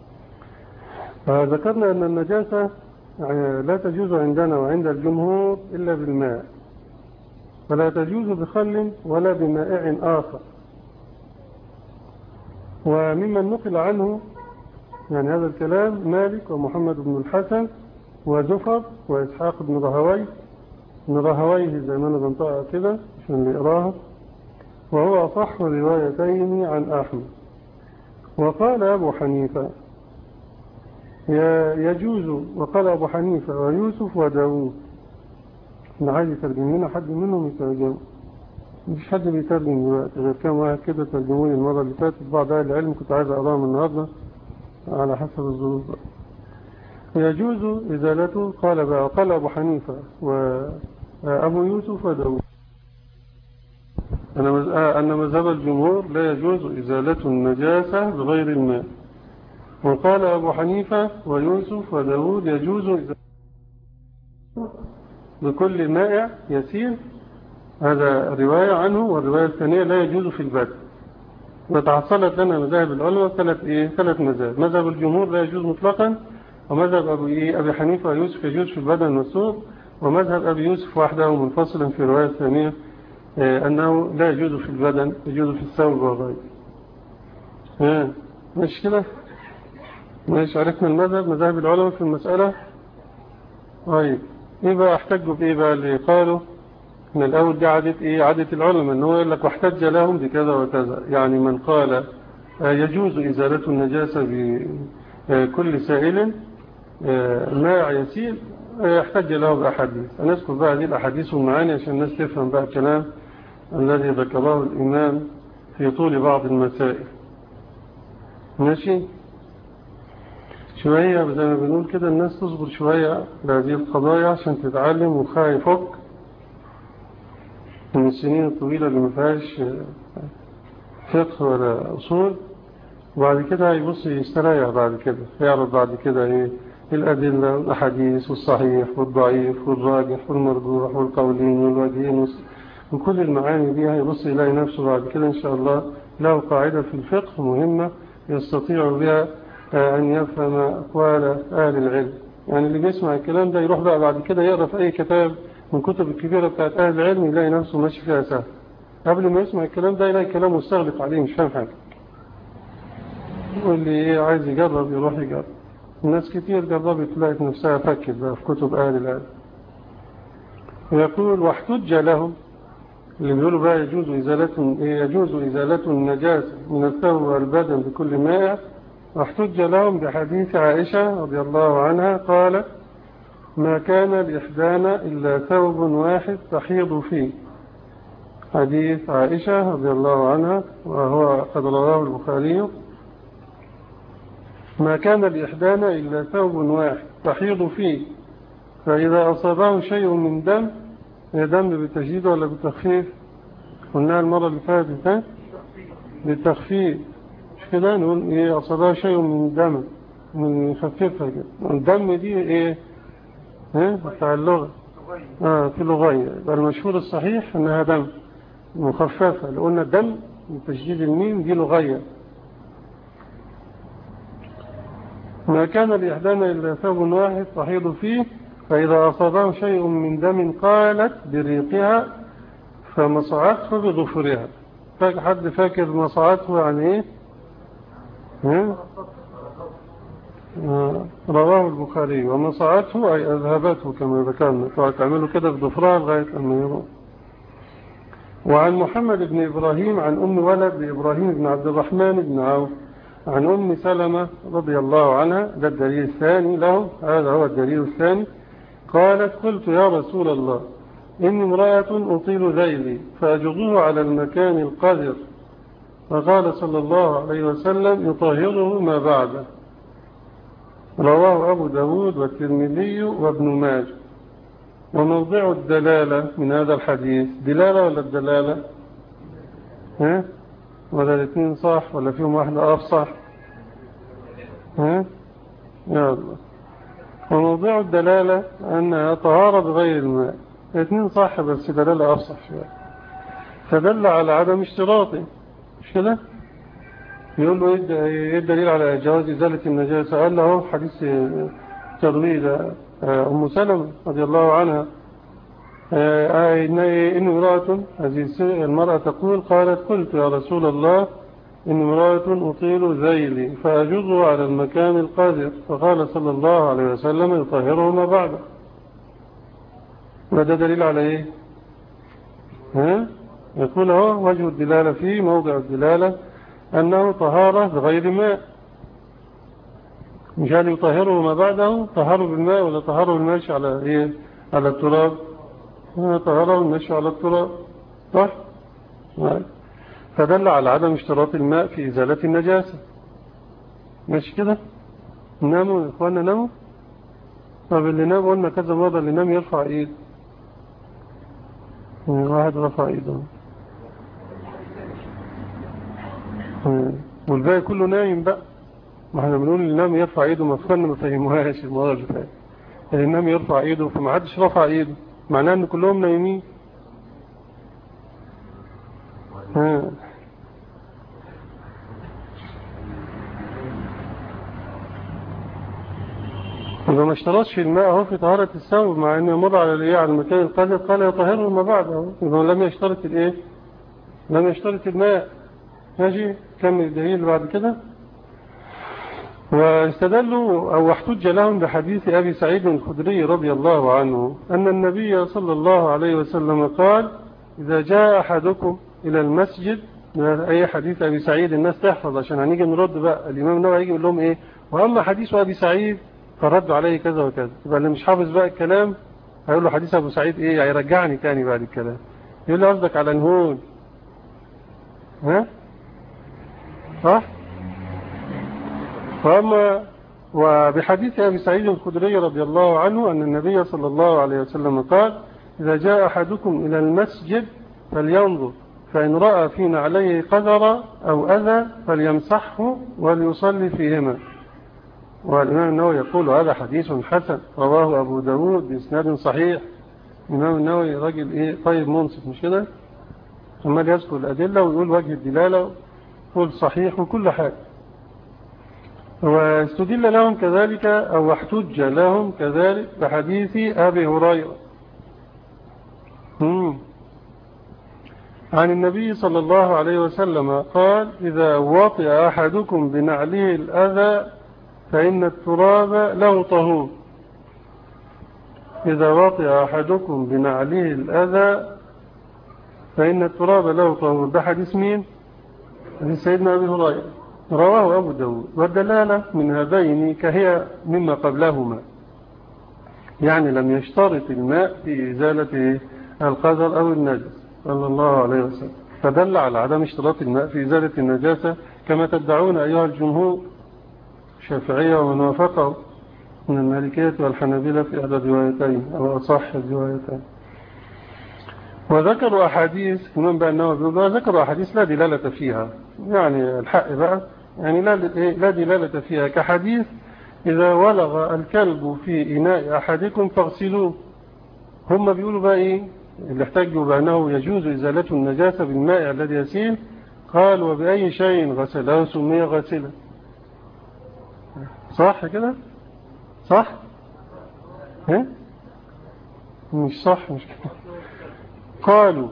ذكرنا أن النجاسة لا تجوز عندنا وعند الجمهور إلا بالماء فلا تجوز بخل ولا بمائع آخر وممن نقل عنه يعني هذا الكلام مالك ومحمد بن الحسن وزفر وإسحاق بن رهوي بن رهويه زي ما أنا بنطقها كده عشان نقراها وهو أصح روايتين عن أحمد وقال أبو حنيفة يجوز وقال أبو حنيفة ويوسف وداود أنا عايز يترجم لنا حد منهم يترجم مفيش حد بيترجم دلوقتي غير كام واحد كده ترجموني المرة اللي فاتت بعض أهل العلم كنت عايز أقراهم النهاردة على حسب الظروف ويجوز إزالته قال بقى قال أبو حنيفة وأبو يوسف وداود أن مذهب الجمهور لا يجوز إزالة النجاسة بغير الماء وقال أبو حنيفة ويوسف وداود يجوز إزالة بكل مائع يسير هذا رواية عنه والرواية الثانية لا يجوز في البدء وتحصلت لنا مذاهب العلماء ثلاث إيه ثلاث مذاهب مذهب الجمهور لا يجوز مطلقا ومذهب أبو إيه أبي حنيفة ويوسف يجوز في البدن والسوق ومذهب أبي يوسف وحده منفصلا في الرواية الثانية أنه لا يجوز في البدن يجوز في الثوب والغير ها مش كده ماشي عرفنا المذهب مذاهب العلماء في المسألة طيب ايه بقى احتجوا بايه بقى اللي قالوا ان الاول دي عادة ايه عادة العلماء ان هو يقول لك واحتج لهم بكذا وكذا يعني من قال يجوز ازالة النجاسة بكل سائل ماء يسير يحتج له بأحاديث نذكر بقى هذه الأحاديث والمعاني عشان الناس تفهم بقى الكلام الذي ذكره الإمام في طول بعض المسائل ماشي شوية زي ما بنقول كده الناس تصبر شوية لهذه القضايا عشان تتعلم وخا يفك من السنين الطويلة اللي ما فيهاش فقه ولا أصول وبعد كده هيبص يستريح بعد كده يعرف بعد كده ايه الأدلة والأحاديث والصحيح والضعيف والراجح والمرجوح والقولين والوجهين وكل المعاني دي هيبص يلاقي نفسه بعد كده إن شاء الله له قاعدة في الفقه مهمة يستطيع بها أن يفهم أقوال أهل العلم يعني اللي بيسمع الكلام ده يروح بقى بعد كده يقرأ في أي كتاب من كتب الكبيرة بتاعت أهل العلم يلاقي نفسه ماشي فيها سهل قبل ما يسمع الكلام ده يلاقي كلام مستغلق عليه مش فاهم حاجة يقول لي إيه عايز يجرب يروح يجرب الناس كتير جربت تلاقي نفسها فكت بقى في كتب أهل العلم ويقول واحتج لهم اللي بيقولوا بقى يجوز إزالة يجوز إزالة النجاسة من الثوب والبدن بكل ماء واحتج لهم بحديث عائشة رضي الله عنها قالت ما كان لإحدانا إلا ثوب واحد تحيض فيه حديث عائشة رضي الله عنها وهو قد رواه البخاري ما كان لإحدانا إلا ثوب واحد تحيض فيه فإذا أصابه شيء من دم دم بالتجديد ولا بالتخفيف قلنا المرة اللي فاتت بالتخفيف مش كده نقول إيه أصابه شيء من دم من يخففها كده الدم دي إيه ها بتاع اللغة آه في لغية يبقى المشهور الصحيح أنها دم مخففة لو قلنا دم بتشديد الميم دي لغية ما كان لإحدانا إلا ثوب واحد تحيض فيه فإذا أصابه شيء من دم قالت بريقها فمصعته بظفرها فاكر حد فاكر مصعته يعني ايه ها؟ آه، رواه البخاري ومصعته أي أذهبته كما ذكرنا تعملوا كده بظفرها لغاية أن يروح وعن محمد بن إبراهيم عن أم ولد لإبراهيم بن عبد الرحمن بن عوف عن أم سلمة رضي الله عنها ده الدليل الثاني له هذا هو الدليل الثاني قالت قلت يا رسول الله إني امرأة أطيل ذيلي فأجضه على المكان القذر فقال صلى الله عليه وسلم يطهره ما بعده رواه أبو داود والترمذي وابن ماجه وموضع الدلالة من هذا الحديث دلالة ولا الدلالة ها ولا الاثنين صح ولا فيهم واحدة أفصح ها يا الله وموضع الدلالة أنها طهارة بغير الماء الاثنين صح بس دلالة أفصح شوية فدل على عدم اشتراطه مش كده يقول له ايه الدليل على جواز إزالة النجاسة قال له حديث تضويل أم سلمة رضي الله عنها إن امرأة هذه المرأة تقول قالت قلت يا رسول الله إن امرأة أطيل ذيلي فأجوزه على المكان القادر فقال صلى الله عليه وسلم يطهره ما بعده وده دليل على إيه ها؟ يقول هو وجه الدلالة فيه موضع الدلالة أنه طهارة بغير ماء مش هل يطهره ما بعده طهره بالماء ولا طهره بالمشي على إيه على التراب طهره بالمشي على التراب صح فدل على عدم اشتراط الماء في إزالة النجاسة ماشي كده ناموا إخواننا ناموا طب اللي نام قلنا كذا مرة اللي نام يرفع إيد واحد رفع إيده والباقي كله نايم بقى ما احنا بنقول اللي نام يرفع ايده ما فكرنا ما فهموهاش المره اللي فاتت اللي نام يرفع ايده فما حدش رفع ايده معناه ان كلهم نايمين ها إذا ما اشترطش الماء اهو في طهارة الثوب مع انه يمر على الايه على المكان القذر قال يطهره ما بعد اهو إذا لم يشترط الايه لم يشترط الماء ماشي كمل الدليل اللي بعد كده واستدلوا أو احتج لهم بحديث أبي سعيد الخدري رضي الله عنه أن النبي صلى الله عليه وسلم قال إذا جاء أحدكم إلى المسجد أي حديث أبي سعيد الناس تحفظ عشان هنيجي نرد بقى الإمام النووي يجي يقول لهم إيه وأما حديث أبي سعيد فردوا عليه كذا وكذا يبقى اللي مش حافظ بقى الكلام هيقول له حديث أبو سعيد إيه هيرجعني تاني بعد الكلام يقول له قصدك على نهون ها صح فأما وبحديث أبي سعيد الخدري رضي الله عنه أن النبي صلى الله عليه وسلم قال إذا جاء أحدكم إلى المسجد فلينظر فإن رأى فينا عليه قذر أو أذى فليمسحه وليصلي فيهما والإمام النووي يقول هذا حديث حسن رواه أبو داود بإسناد صحيح الإمام النووي راجل إيه طيب منصف مش كده ثم يذكر الأدلة ويقول وجه الدلالة يقول صحيح وكل حاجة واستدل لهم كذلك أو احتج لهم كذلك بحديث أبي هريرة عن النبي صلى الله عليه وسلم قال إذا وطئ أحدكم بنعله الأذى فإن التراب له طهور إذا وطئ أحدكم بنعله الأذى فإن التراب له طهور ده حديث مين؟ حديث سيدنا أبي هريرة رواه أبو داود والدلالة من هذين كهي مما قبلهما يعني لم يشترط الماء في إزالة القذر أو النجس صلى الله عليه وسلم فدل على عدم اشتراط الماء في إزالة النجاسة كما تدعون أيها الجمهور الشافعية ومن وافقه من المالكية والحنابلة في أحد الروايتين أو أصح الروايتين وذكروا أحاديث كمان بقى النووي ذكروا أحاديث لا دلالة فيها يعني الحق بقى يعني لا لا دلالة فيها كحديث إذا ولغ الكلب في إناء أحدكم فاغسلوه هم بيقولوا بقى إيه اللي احتجوا بأنه يجوز إزالة النجاسة بالماء الذي يسيل قال وبأي شيء غسله سمي غاسلا صح كده صح ها مش صح مش كده قالوا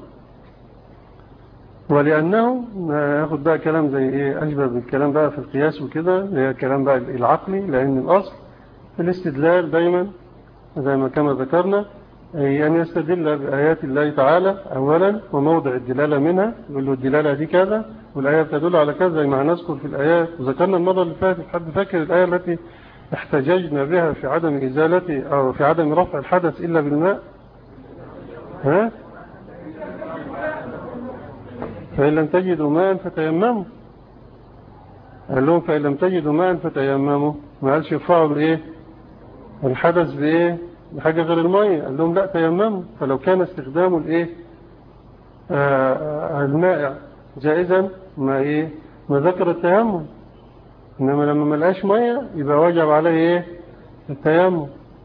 ولأنه ياخد بقى كلام زي ايه أشبه بالكلام بقى في القياس وكده اللي هي الكلام بقى العقلي لأن الأصل في الاستدلال دايما زي ما كما ذكرنا أي أن يستدل بآيات الله تعالى أولا وموضع الدلالة منها يقول له الدلالة دي كذا والآية بتدل على كذا زي ما هنذكر في الآيات وذكرنا المرة اللي فاتت حد فاكر الآية التي احتججنا بها في عدم إزالة أو في عدم رفع الحدث إلا بالماء ها فإن لم تجدوا ماء فتيمموا قال لهم فإن لم تجدوا ماء فتيمموا ما قالش يرفعوا بإيه الحدث بإيه بحاجة غير المية قال لهم لا تيمموا فلو كان استخدام الإيه آه المائع جائزا ما إيه ما ذكر التيمم إنما لما ملقاش مية يبقى واجب عليه إيه التيمم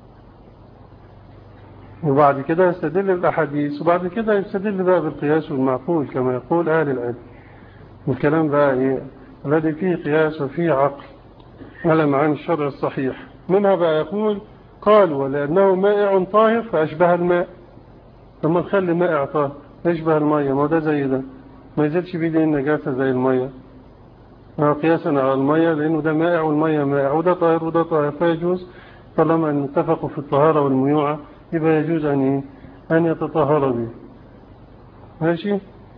وبعد كده يستدل بالأحاديث وبعد كده يستدل بقى بالقياس والمعقول كما يقول أهل العلم والكلام بقى إيه الذي فيه قياس وفيه عقل على معاني الشرع الصحيح منها بقى يقول قال ولأنه مائع طاهر فأشبه الماء لما نخلي مائع طاهر يشبه المية ما ده زي ده ما يزيدش بيه ليه النجاسة زي المية قياسا على المية لأنه ده مائع والمية مائع وده طاهر وده طاهر فيجوز طالما أن اتفقوا في الطهارة والميوعة يبقى يجوز أن, إيه؟ أن يتطهر به ماشي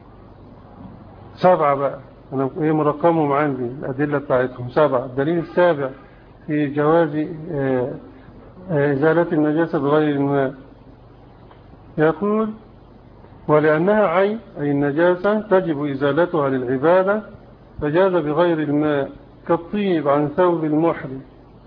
سبعة بقى أنا إيه مرقمهم عندي الأدلة بتاعتهم سبعة الدليل السابع في جواز إزالة النجاسة بغير الماء يقول ولأنها عين أي النجاسة تجب إزالتها للعبادة فجاز بغير الماء كالطيب عن ثوب المحرم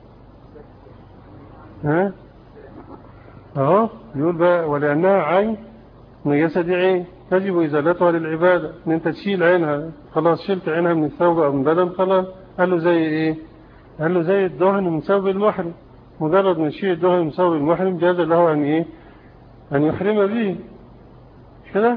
ها اهو يقول بقى ولأنها عين نجاسة دي عين تجب إزالتها للعبادة ان انت تشيل عينها خلاص شلت عينها من الثوب او من بدن خلاص قال له زي ايه قال له زي الدهن من ثوب المحرم مجرد ما يشيل الدهن من ثوب المحرم جاز له ان ايه ان يحرم به كده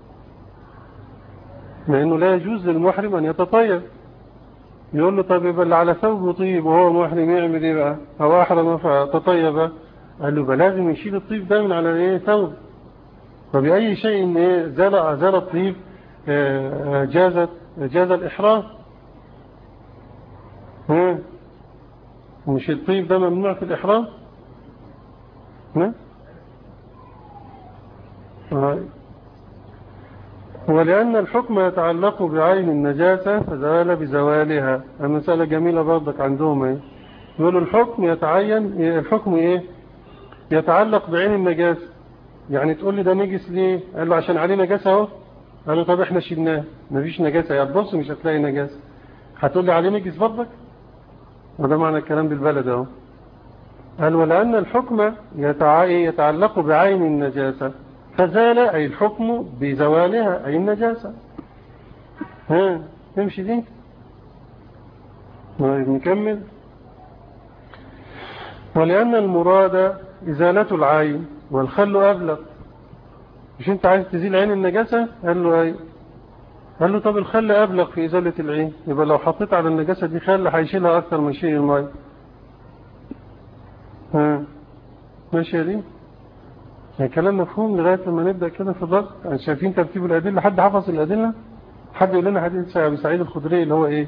لانه لا يجوز للمحرم ان يتطيب يقول له طيب يبقى اللي على ثوبه طيب وهو محرم يعمل ايه بقى هو احرم فتطيب قال له لازم يشيل الطيب ده من على ايه ثوب فبأي شيء ايه زال زال الطيب جازت جاز الإحرام ها مش الطيب ده ممنوع في الإحرام ها ولأن الحكم يتعلق بعين النجاسة فزال بزوالها المسألة جميلة برضك عندهم ايه يقولوا الحكم يتعين الحكم ايه يتعلق بعين النجاسة يعني تقول لي ده نجس ليه قال له عشان عليه نجاسة اهو قال له طب احنا شلناه مفيش نجاسة يا تبص مش هتلاقي نجاسة هتقول لي عليه نجس برضك وده معنى الكلام بالبلد اهو قال ولأن الحكم يتعلق بعين النجاسة فزال أي الحكم بزوالها أي النجاسة ها تمشي دي طيب نكمل ولأن المراد إزالة العين والخل أبلغ مش انت عايز تزيل عين النجاسة قال له اي قال له طب الخل أبلغ في إزالة العين يبقى لو حطيت على النجاسة دي خل هيشيلها أكثر من شيء الماء ها ماشي دي يعني كلام مفهوم لغاية لما نبدأ كده في الضغط يعني شايفين ترتيب الأدلة حد حفظ الأدلة حد يقول لنا حديث أبي سعيد الخدري اللي هو إيه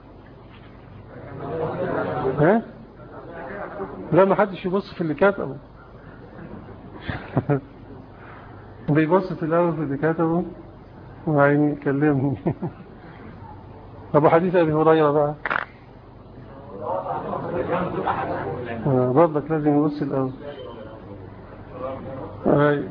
ها لا ما حدش يبص في اللي كاتبه بيبص في الأول في اللي كاتبه وعيني يكلمني أبو حديث أبي هريرة بقى برضك لازم يبص الأول أي.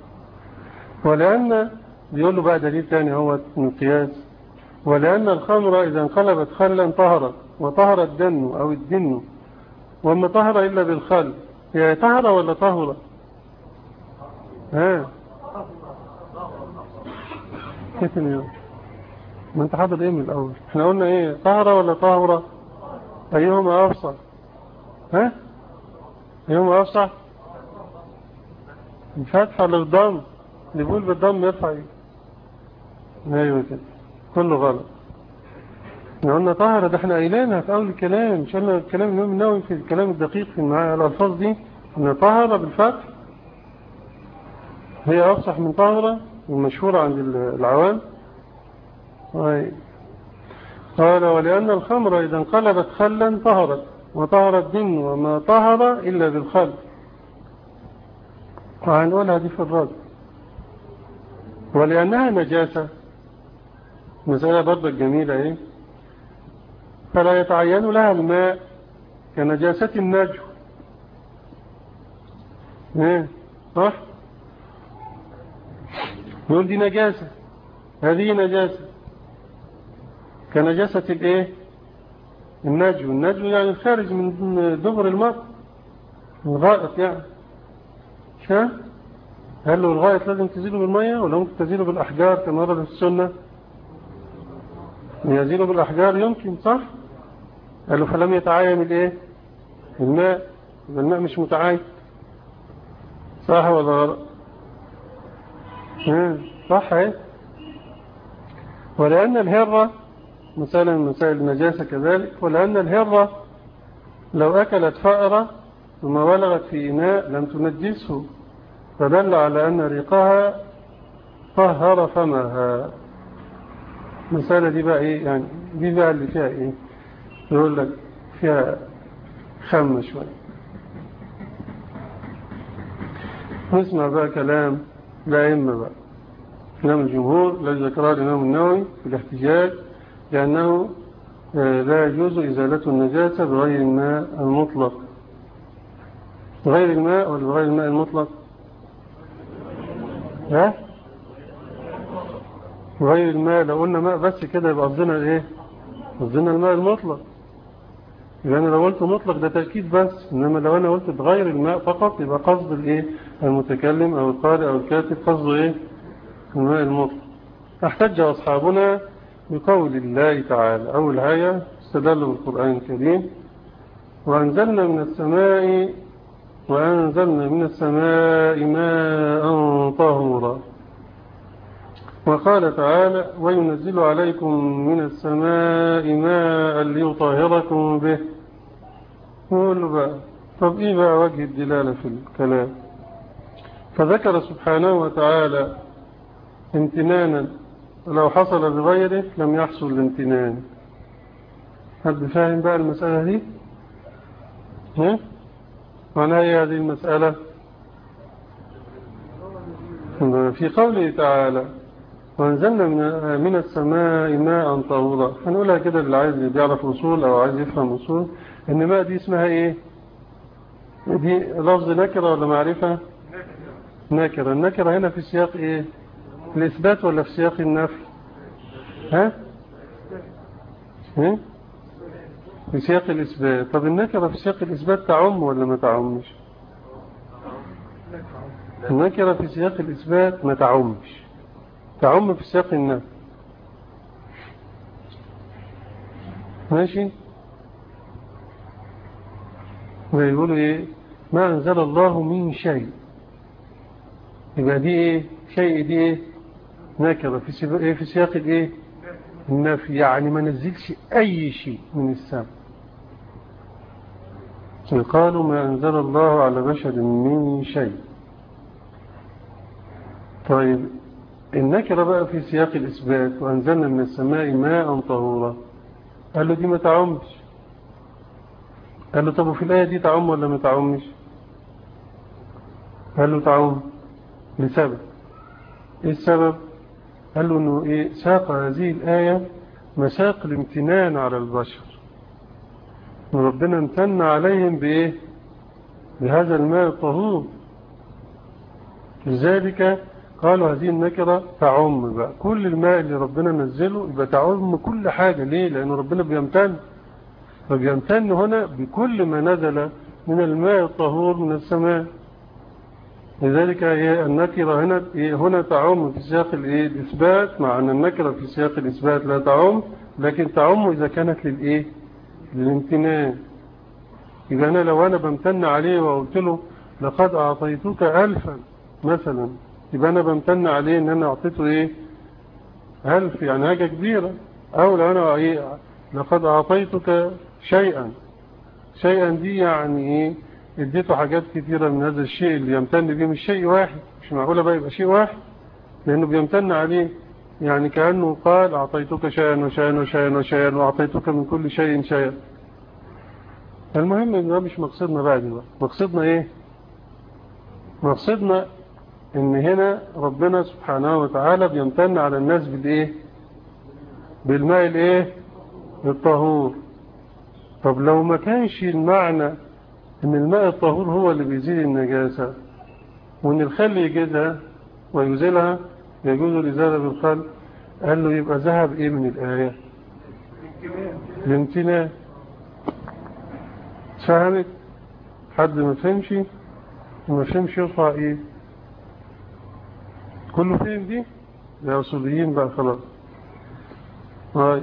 ولأن بيقول له بقى دليل تاني هو من قياس ولأن الخمر إذا انقلبت خلا طهرت وطهر الدن أو الدن وما طهر إلا بالخل هي طهر ولا طهر ها كيف اليوم ما انت حاضر ايه من الاول احنا قلنا ايه طهر ولا طهر ايهما افصح ها ايهما افصح الفتحة للضم اللي بيقول بالضم يرفع ايه ايوه كده كله غلط قلنا طهر ده احنا قايلينها في اول الكلام مش قلنا الكلام الامام النووي في الكلام الدقيق في المعاني الالفاظ دي ان طهر بالفتح هي افصح من طهرة ومشهورة عند العوام طيب قال ولأن الخمر إذا انقلبت خلا طهرت وطهر الدم وما طهر إلا بالخل وهنقولها دي في الرد ولأنها نجاسة مسألة برضه الجميلة إيه فلا يتعين لها الماء كنجاسة النجو ايه صح نقول دي نجاسة هذه نجاسة كنجاسة الايه النجو النجو يعني الخارج من دبر الماء الغائط يعني شا هل له الغائط لازم تزيله بالمية ولا ممكن تزيله بالأحجار كما ورد في السنة يزيله بالأحجار يمكن صح قال له فلم يتعاين الايه الماء الماء مش متعاين صح ولا غلط صح ايه ولأن الهرة مثلا مسائل النجاسة كذلك ولأن الهرة لو أكلت فأرة ثم ولغت في إناء لم تنجسه فدل على أن ريقها طهر فمها المسألة دي بقى إيه يعني دي بقى اللي فيها إيه يقول لك فيها خم شوية نسمع بقى كلام الأئمة بقى كلام الجمهور الذي ذكره الإمام النووي في الاحتجاج لأنه لا يجوز إزالة النجاسة بغير الماء المطلق بغير الماء ولا بغير الماء المطلق ها بغير الماء لو قلنا ماء بس كده يبقى قصدنا ايه قصدنا الماء المطلق يبقى انا لو قلت مطلق ده تأكيد بس انما لو انا قلت بغير الماء فقط يبقى قصد الايه المتكلم او القارئ او الكاتب قصده ايه الماء المطلق احتج اصحابنا بقول الله تعالى اول آية استدلوا بالقرآن الكريم وأنزلنا من السماء وأنزلنا من السماء ماء طهورا وقال تعالى وينزل عليكم من السماء ماء ليطهركم به نقول له بقى طب ايه بقى وجه الدلالة في الكلام فذكر سبحانه وتعالى امتنانا ولو حصل بغيره لم يحصل الامتنان حد فاهم بقى المسألة دي ها معناها ايه هذه المسألة في قوله تعالى وانزلنا من, من السماء ماء طهورا هنقولها كده اللي عايز يعرف اصول او عايز يفهم اصول ان ماء دي اسمها ايه دي لفظ نكرة ولا معرفة نكرة النكرة هنا في سياق ايه الإثبات ولا في سياق النفي ها ها في سياق الإثبات طب النكرة في سياق الإثبات تعم ولا ما تعمش النكرة في سياق الإثبات ما تعمش تعم في سياق النفي ماشي ويقولوا ايه ما أنزل الله من شيء يبقى دي ايه شيء دي ايه نكرة في سياق ايه في سياق الايه النفي يعني ما نزلش اي شيء من السماء قالوا ما انزل الله على بشر من شيء طيب النكرة بقى في سياق الإثبات وأنزلنا من السماء ماء طهورا قال له دي ما تعمش قال له طب وفي الآية دي تعم ولا ما تعمش قال له تعم لسبب ايه السبب قال له انه ايه ساق هذه الآية مساق الامتنان على البشر وربنا امتن عليهم بايه بهذا الماء الطهور لذلك قالوا هذه النكرة تعم بقى كل الماء اللي ربنا نزله يبقى تعم كل حاجة ليه لأن ربنا بيمتن فبيمتن هنا بكل ما نزل من الماء الطهور من السماء لذلك هي النكرة هنا هنا تعم في سياق الإثبات مع أن النكرة في سياق الإثبات لا تعم لكن تعم إذا كانت للإيه للامتنان إذا أنا لو أنا بمتن عليه وقلت له لقد أعطيتك ألفا مثلا يبقى أنا بمتن عليه إن أنا أعطيته إيه ألف يعني حاجة كبيرة أو لو أنا إيه لقد أعطيتك شيئا شيئا دي يعني إيه اديته حاجات كثيرة من هذا الشيء اللي يمتن به مش شيء واحد مش معقولة بقى يبقى شيء واحد لأنه بيمتن عليه يعني كأنه قال أعطيتك شيئا وشيئا وشيئا وشيئا وأعطيتك من كل شيء شيئا المهم إن ده مش مقصدنا بعد بقى مقصدنا إيه مقصدنا إن هنا ربنا سبحانه وتعالى بيمتن على الناس بالإيه بالماء الإيه الطهور طب لو ما كانش المعنى ان الماء الطهور هو اللي بيزيل النجاسة وان الخل يجدها ويزيلها يجوز الإزالة بالخل قال له يبقى ذهب ايه من الآية الامتنان فهمت حد ما فهمش وما فهمش يرفع ايه كله فهم دي يا أصوليين بقى خلاص طيب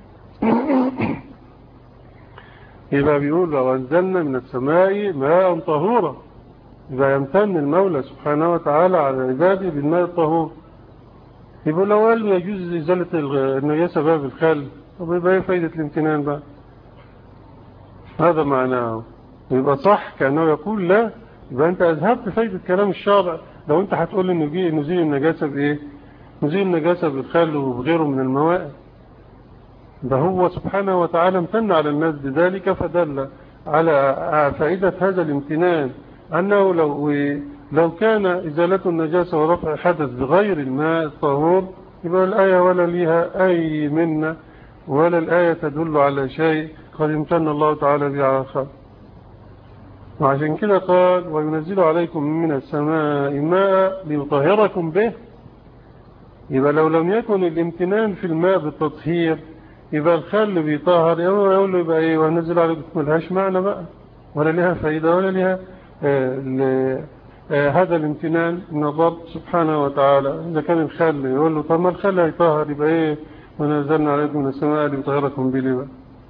يبقى بيقول لو أنزلنا من السماء ماء طهورا يبقى يمتن المولى سبحانه وتعالى على عباده بالماء الطهور يبقى لو قال يجوز إزالة النجاسة بقى بالخل طب يبقى ايه فايدة الامتنان بقى هذا معناه يبقى صح كأنه يقول لا يبقى أنت أذهبت فايدة كلام الشارع لو أنت هتقول إنه نزيل النجاسة بإيه نزيل النجاسة بالخل وبغيره من الموائد ده هو سبحانه وتعالى امتن على الناس بذلك فدل على فائدة هذا الامتنان أنه لو, لو كان إزالة النجاسة ورفع الحدث بغير الماء الطهور يبقى الآية ولا لها أي منة ولا الآية تدل على شيء قد امتن الله تعالى به على الخلق وعشان كده قال وينزل عليكم من السماء ماء ليطهركم به يبقى لو لم يكن الامتنان في الماء بالتطهير يبقى الخل بيطهر يقول له يبقى ايه ونزل عليكم ملهاش معنى بقى ولا لها فايدة ولا لها آه آه هذا الامتنان من الله سبحانه وتعالى إذا كان الخل يقول له طب ما الخل هيطهر يبقى ايه ونزلنا عليكم من السماء ليطهركم به لبا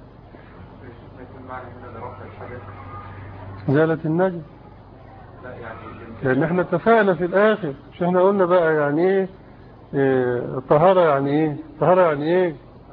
زالة النجم لأن احنا اتفقنا في الآخر مش احنا قلنا بقى يعني ايه الطهارة يعني ايه الطهارة يعني ايه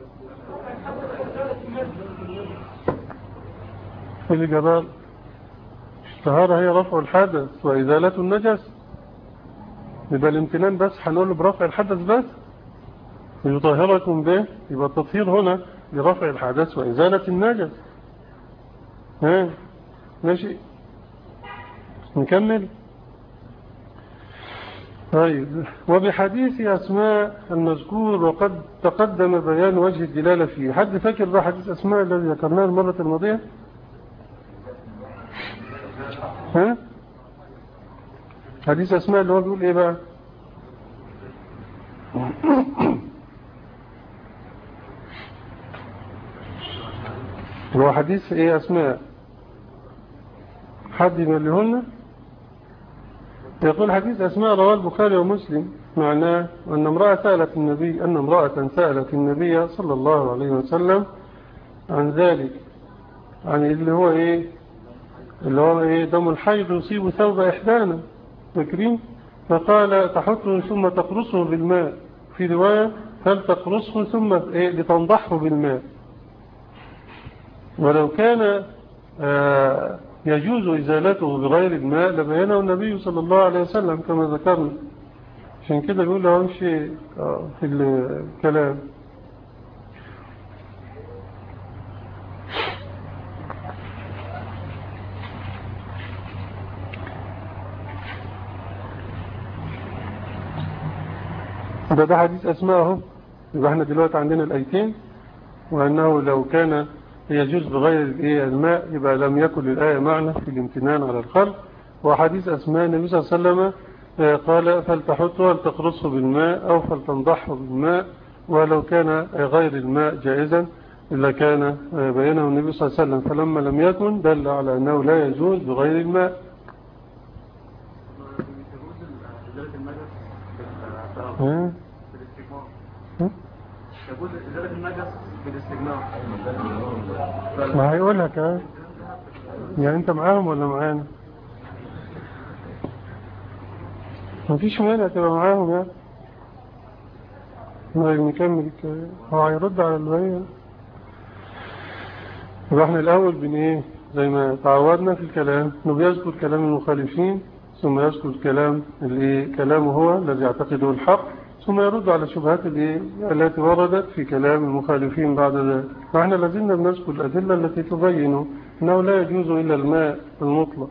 اللي جبال الطهارة هي رفع الحدث وإزالة النجس يبقى الامتنان بس هنقول له برفع الحدث بس يطهركم به يبقى التطهير هنا لرفع الحدث وإزالة النجس ها ماشي نكمل طيب وبحديث أسماء المذكور وقد تقدم بيان وجه الدلالة فيه حد فاكر بقى حديث أسماء الذي ذكرناه المرة الماضية ها حديث أسماء اللي هو بيقول إيه بقى هو حديث إيه أسماء حد يمليهن يقول حديث أسماء رواه البخاري ومسلم معناه أن امرأة سألت النبي أن امرأة سألت النبي صلى الله عليه وسلم عن ذلك عن اللي هو إيه اللي هو إيه دم الحيض يصيب ثوب إحدانا فاكرين فقال تحطه ثم تقرصه بالماء في رواية فلتقرصه ثم إيه لتنضحه بالماء ولو كان آه يجوز إزالته بغير الماء لبينه النبي صلى الله عليه وسلم كما ذكرنا عشان كده بيقول له امشي في الكلام ده ده حديث أسماءه يبقى احنا دلوقتي عندنا الأيتين وأنه لو كان يجوز بغير الماء يبقى لم يكن للآية معنى في الامتنان على الخلق وحديث أسماء النبي صلى الله عليه وسلم قال فلتحطه فلتقرصه بالماء أو فلتنضحه بالماء ولو كان غير الماء جائزا إلا كان بينه النبي صلى الله عليه وسلم فلما لم يكن دل على أنه لا يجوز بغير الماء يقول إزالة النجس بالاستجماع ما هيقولها كمان يعني انت معاهم ولا معانا مفيش مانع تبقى معاهم يعني نقدر نكمل الكلام هو هيرد على الباقي يبقى احنا الأول بن ايه زي ما تعودنا في الكلام انه بيذكر كلام المخالفين ثم يذكر كلام الايه كلامه هو الذي يعتقده الحق ثم يرد على شبهات الايه التي وردت في كلام المخالفين بعد ذلك فاحنا لازلنا بنذكر الأدلة التي تبين أنه لا يجوز إلا الماء المطلق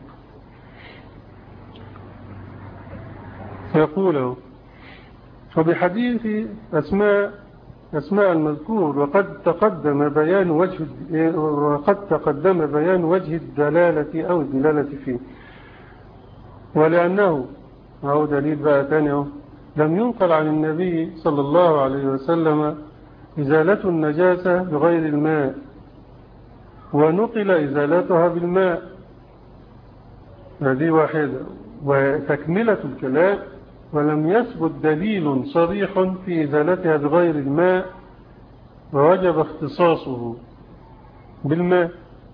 يقول وبحديث أسماء أسماء المذكور وقد تقدم بيان وجه وقد تقدم بيان وجه الدلالة أو الدلالة فيه ولأنه أو دليل بقى تاني لم ينقل عن النبي صلى الله عليه وسلم إزالة النجاسة بغير الماء ونقل إزالتها بالماء هذه واحدة وتكملة الكلام ولم يثبت دليل صريح في إزالتها بغير الماء ووجب اختصاصه بالماء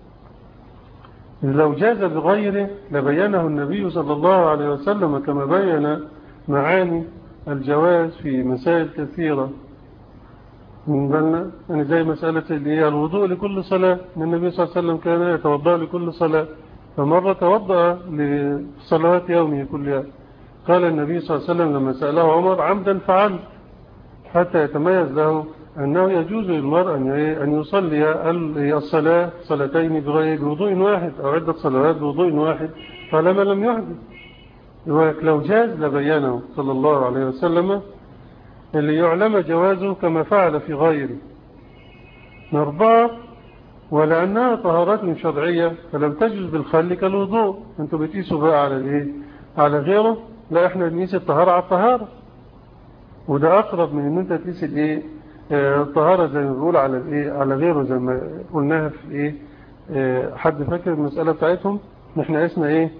لو جاز بغيره لبينه النبي صلى الله عليه وسلم كما بين معاني الجواز في مسائل كثيرة من بالنا يعني زي مسألة الوضوء لكل صلاة النبي صلى الله عليه وسلم كان يتوضأ لكل صلاة فمرة توضأ لصلوات يومه كلها قال النبي صلى الله عليه وسلم لما سأله عمر عمدا فعل حتى يتميز له أنه يجوز للمرء أن يصلي الصلاة صلاتين بغير وضوء واحد أو عدة صلوات بوضوء واحد طالما لم يحدث لو جاز لبيانه صلى الله عليه وسلم اللي يعلم جوازه كما فعل في غيره نرباه ولأنها طهارات شرعية فلم تجوز بالخل كالوضوء انتوا بتقيسوا بقى على الايه على غيره لا احنا نقيس الطهارة على الطهارة وده اقرب من ان انت تقيس الايه الطهارة زي ما بيقول على الايه على غيره زي ما قلناها في ايه اه حد فاكر المسألة بتاعتهم احنا قسنا ايه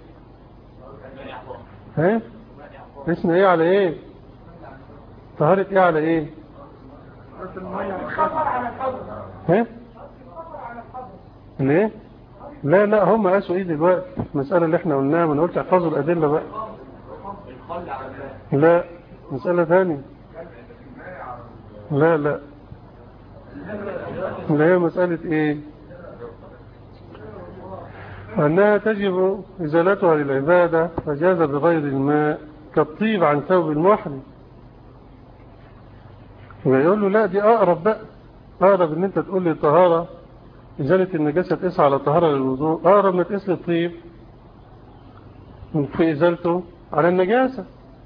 ها قسنا ايه على ايه طهارة ايه على ايه ها ليه لا لا هم قاسوا ايه دلوقتي المسألة اللي احنا قلناها ما انا قلت احفظوا الادلة بقى لا مسألة ثانية لا لا لا هي مسألة ايه أنها تجب إزالتها للعبادة فجاز بغير الماء كالطيب عن ثوب المحرم ويقول له لا دي أقرب بقى أقرب ان انت تقول لي طهارة إزالة النجاسة تقيس على طهارة للوضوء أقرب ما تقيس للطيب في إزالته على النجاسة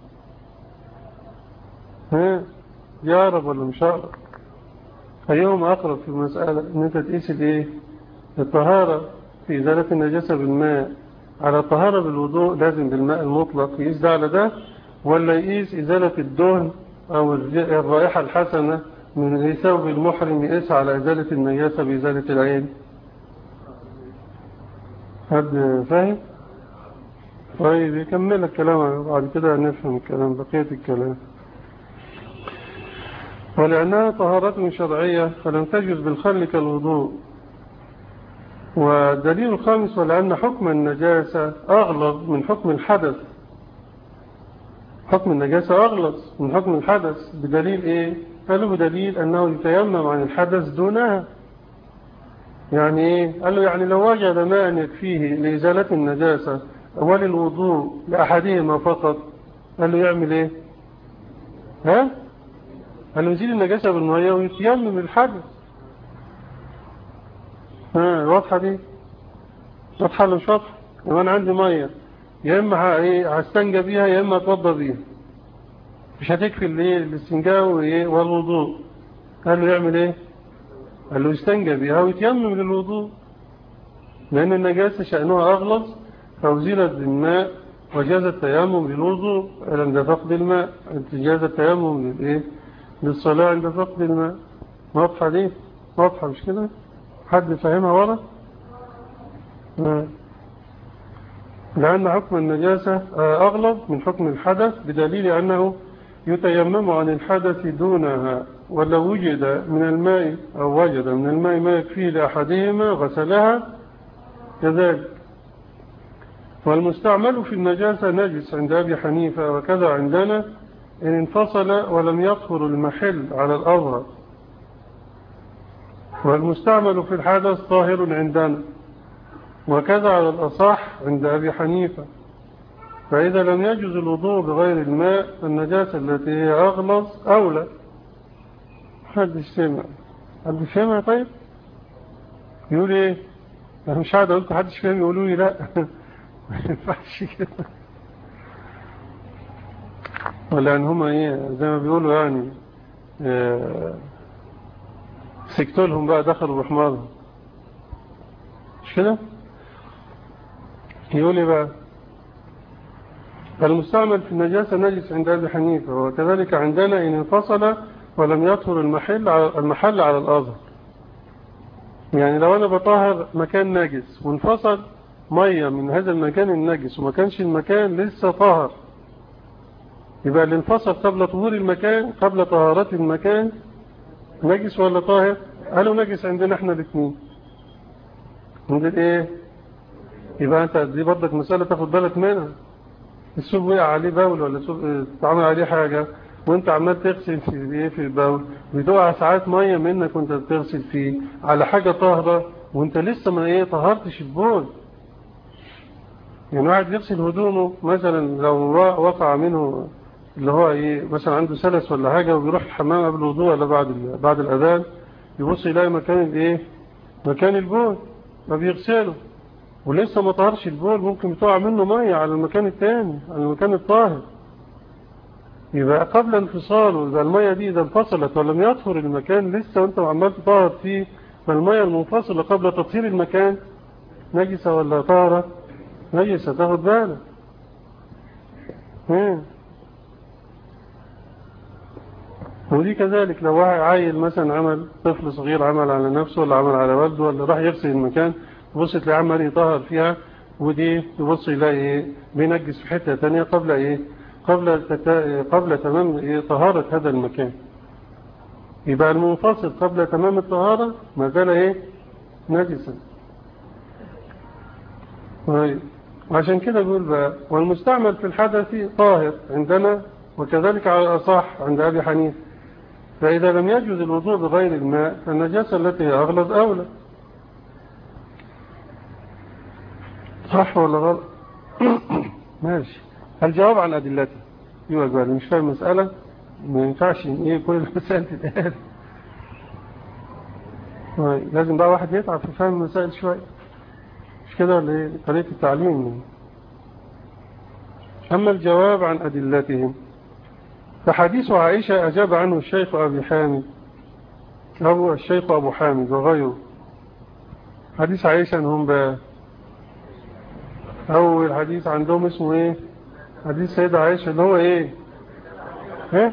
ها دي أقرب ولا مش أقرب أيهم أقرب في المسألة ان انت تقيس الايه الطهارة في إزالة النجاسة بالماء على طهارة بالوضوء لازم بالماء المطلق يقيس ده على ده ولا يقيس إزالة الدهن أو الرائحة الحسنة من ثوب المحرم يقيس على إزالة النجاسة بإزالة العين حد فاهم؟ طيب يكمل الكلام بعد كده نفهم الكلام بقية الكلام ولأنها طهارة شرعية فلم تجوز بالخل كالوضوء والدليل الخامس ولأن حكم النجاسة أغلظ من حكم الحدث حكم النجاسة أغلظ من حكم الحدث بدليل إيه؟ قالوا بدليل أنه يتيمم عن الحدث دونها يعني إيه؟ قال له يعني لو وجد ماء يكفيه لإزالة النجاسة وللوضوء لأحدهما فقط قال له يعمل إيه؟ ها؟ قال له يزيل النجاسة بالمية ويتيمم الحدث ها واضحة دي واضحة ولا مش واضحة لو أنا عندي مية يا إما إيه هستنجى بيها يا إما أتوضى بيها مش هتكفي الايه الاستنجاء والوضوء قال له يعمل ايه قال له يستنجى بها ويتيمم للوضوء لأن النجاسة شأنها أغلظ فوزيلت بالماء وجاز التيمم للوضوء عند فقد الماء جاز التيمم للإيه للصلاة عند فقد الماء واضحة دي واضحة مش كده حد فاهمها ورا لأن حكم النجاسة أغلظ من حكم الحدث بدليل أنه يتيمم عن الحدث دونها ولو وجد من الماء أو وجد من الماء ما يكفيه لأحدهما غسلها كذلك والمستعمل في النجاسة نجس عند أبي حنيفة وكذا عندنا إن انفصل ولم يطهر المحل على الأظهر والمستعمل في الحدث طاهر عندنا وكذا على الأصح عند أبي حنيفة فإذا لم يجوز الوضوء بغير الماء فالنجاسة التي هي أغلظ أولى حد سمع حد سمع طيب يقول ايه انا مش قاعد اقول لكم حدش فاهم يقولوا لي لا ما ينفعش كده ولا ان هما ايه زي ما بيقولوا يعني اه سكتوا لهم بقى دخلوا بحمارهم مش كده يقول ايه بقى المستعمل في النجاسة نجس عند أبي حنيفة وكذلك عندنا إن انفصل ولم يطهر المحل على المحل على الأظهر يعني لو أنا بطهر مكان نجس وانفصل مية من هذا المكان النجس وما كانش المكان لسه طهر يبقى اللي انفصل قبل طهور المكان قبل طهارة المكان نجس ولا طاهر قالوا نجس عندنا احنا الاثنين عندنا ايه يبقى انت دي برضك مسألة تاخد بالك منها السوق وقع عليه بول ولا سوق اتعمل عليه حاجة وانت عمال تغسل في ايه في البول بتقع ساعات مية منك وانت بتغسل فيه على حاجة طاهرة وانت لسه ما ايه طهرتش البول يعني واحد يغسل هدومه مثلا لو وقع منه اللي هو ايه مثلا عنده سلس ولا حاجة وبيروح الحمام قبل الوضوء ولا بعد بعد الاذان يبص يلاقي مكان الايه مكان البول فبيغسله ولسه ما طهرش البول ممكن بتقع منه مية على المكان الثاني على المكان الطاهر يبقى قبل انفصاله إذا المية دي إذا انفصلت ولم يطهر المكان لسه وانت عمال تطهر فيه فالمية المنفصلة قبل تطهير المكان نجسة ولا طهرة نجسة تاخد بالك ودي كذلك لو واحد عيل مثلا عمل طفل صغير عمل على نفسه ولا عمل على والده ولا راح يغسل المكان تبص تلاقي عمال يطهر فيها ودي تبص يلاقي ايه بينجس في حته ثانيه قبل ايه قبل تتا... قبل تمام إيه طهاره هذا المكان يبقى المنفصل قبل تمام الطهاره ما زال ايه نجسا طيب وعشان كده بيقول بقى والمستعمل في الحدث طاهر عندنا وكذلك على الأصح عند أبي حنيفه فإذا لم يجوز الوضوء بغير الماء فالنجاسة التي هي أغلظ أولى صح ولا غلط ماشي الجواب عن أدلته يبقى قال مش فاهم مسألة ما ينفعش ايه كل المسائل تتقال لازم بقى واحد يتعب في فهم المسائل شوية مش كده ولا ايه طريقة التعليم أما الجواب عن أدلتهم فحديث عائشة أجاب عنه الشيخ أبي حامد أبو الشيخ أبو حامد وغيره حديث عائشة أنهم بقى أول حديث عندهم اسمه إيه حديث سيدة عائشة اللي هو إيه إيه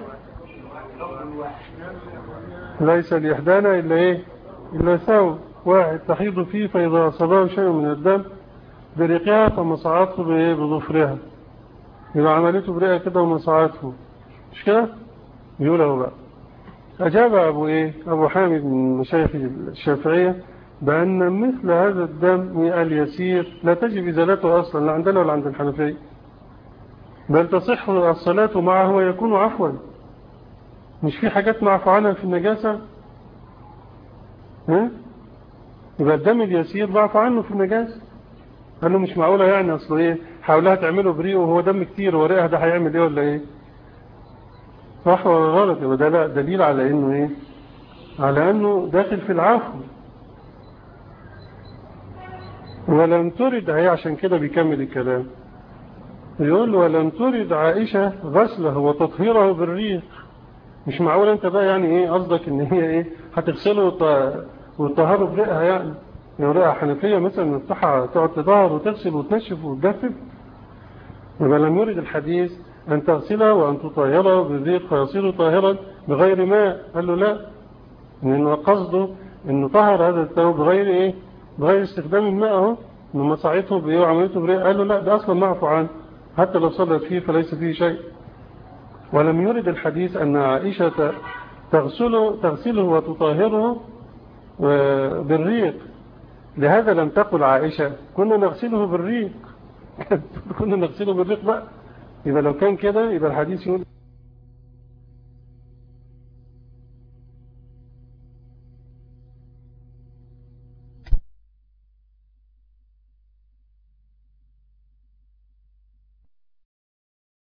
ليس لإحدانا إلا إيه إلا ساو واحد تحيض فيه فإذا أصابه شيء من الدم بريقها فمصعته بإيه بظفرها يبقى عملته بريقها كده ومصعته مش كده يقول له بقى أجاب أبو إيه أبو حامد من مشايخ الشافعية بأن مثل هذا الدم اليسير لا تجب إزالته أصلا لا عندنا ولا عند الحنفية بل تصح الصلاة معه ويكون عفوا مش في حاجات معفو عنها في النجاسة ها يبقى الدم اليسير معفو عنه في النجاسة قال له مش معقولة يعني أصله إيه حاولها تعمله بريء وهو دم كتير ورقها ده هيعمل إيه ولا إيه صح ولا غلط يبقى ده لا دليل على إنه إيه على أنه داخل في العفو ولم ترد هي عشان كده بيكمل الكلام يقول ولم ترد عائشة غسله وتطهيره بالريح مش معقول انت بقى يعني ايه قصدك ان هي ايه هتغسله وتطهره بريقها يعني يعني رئة حنفية مثلا مفتحة تقعد تطهر وتغسل وتنشف وتجفف يبقى لم يرد الحديث أن تغسله وأن تطهره بالريق فيصير طاهرا بغير ماء قال له لا لأنه قصده أنه طهر هذا الثوب بغير إيه بغير استخدام الماء اهو انه مساعته بايه وعملته بريء قال له لا ده اصلا معفو عنه حتى لو صلت فيه فليس فيه شيء ولم يرد الحديث ان عائشة تغسله, تغسله وتطهره بالريق لهذا لم تقل عائشة كنا نغسله بالريق كنا نغسله بالريق بقى يبقى لو كان كده يبقى الحديث يقول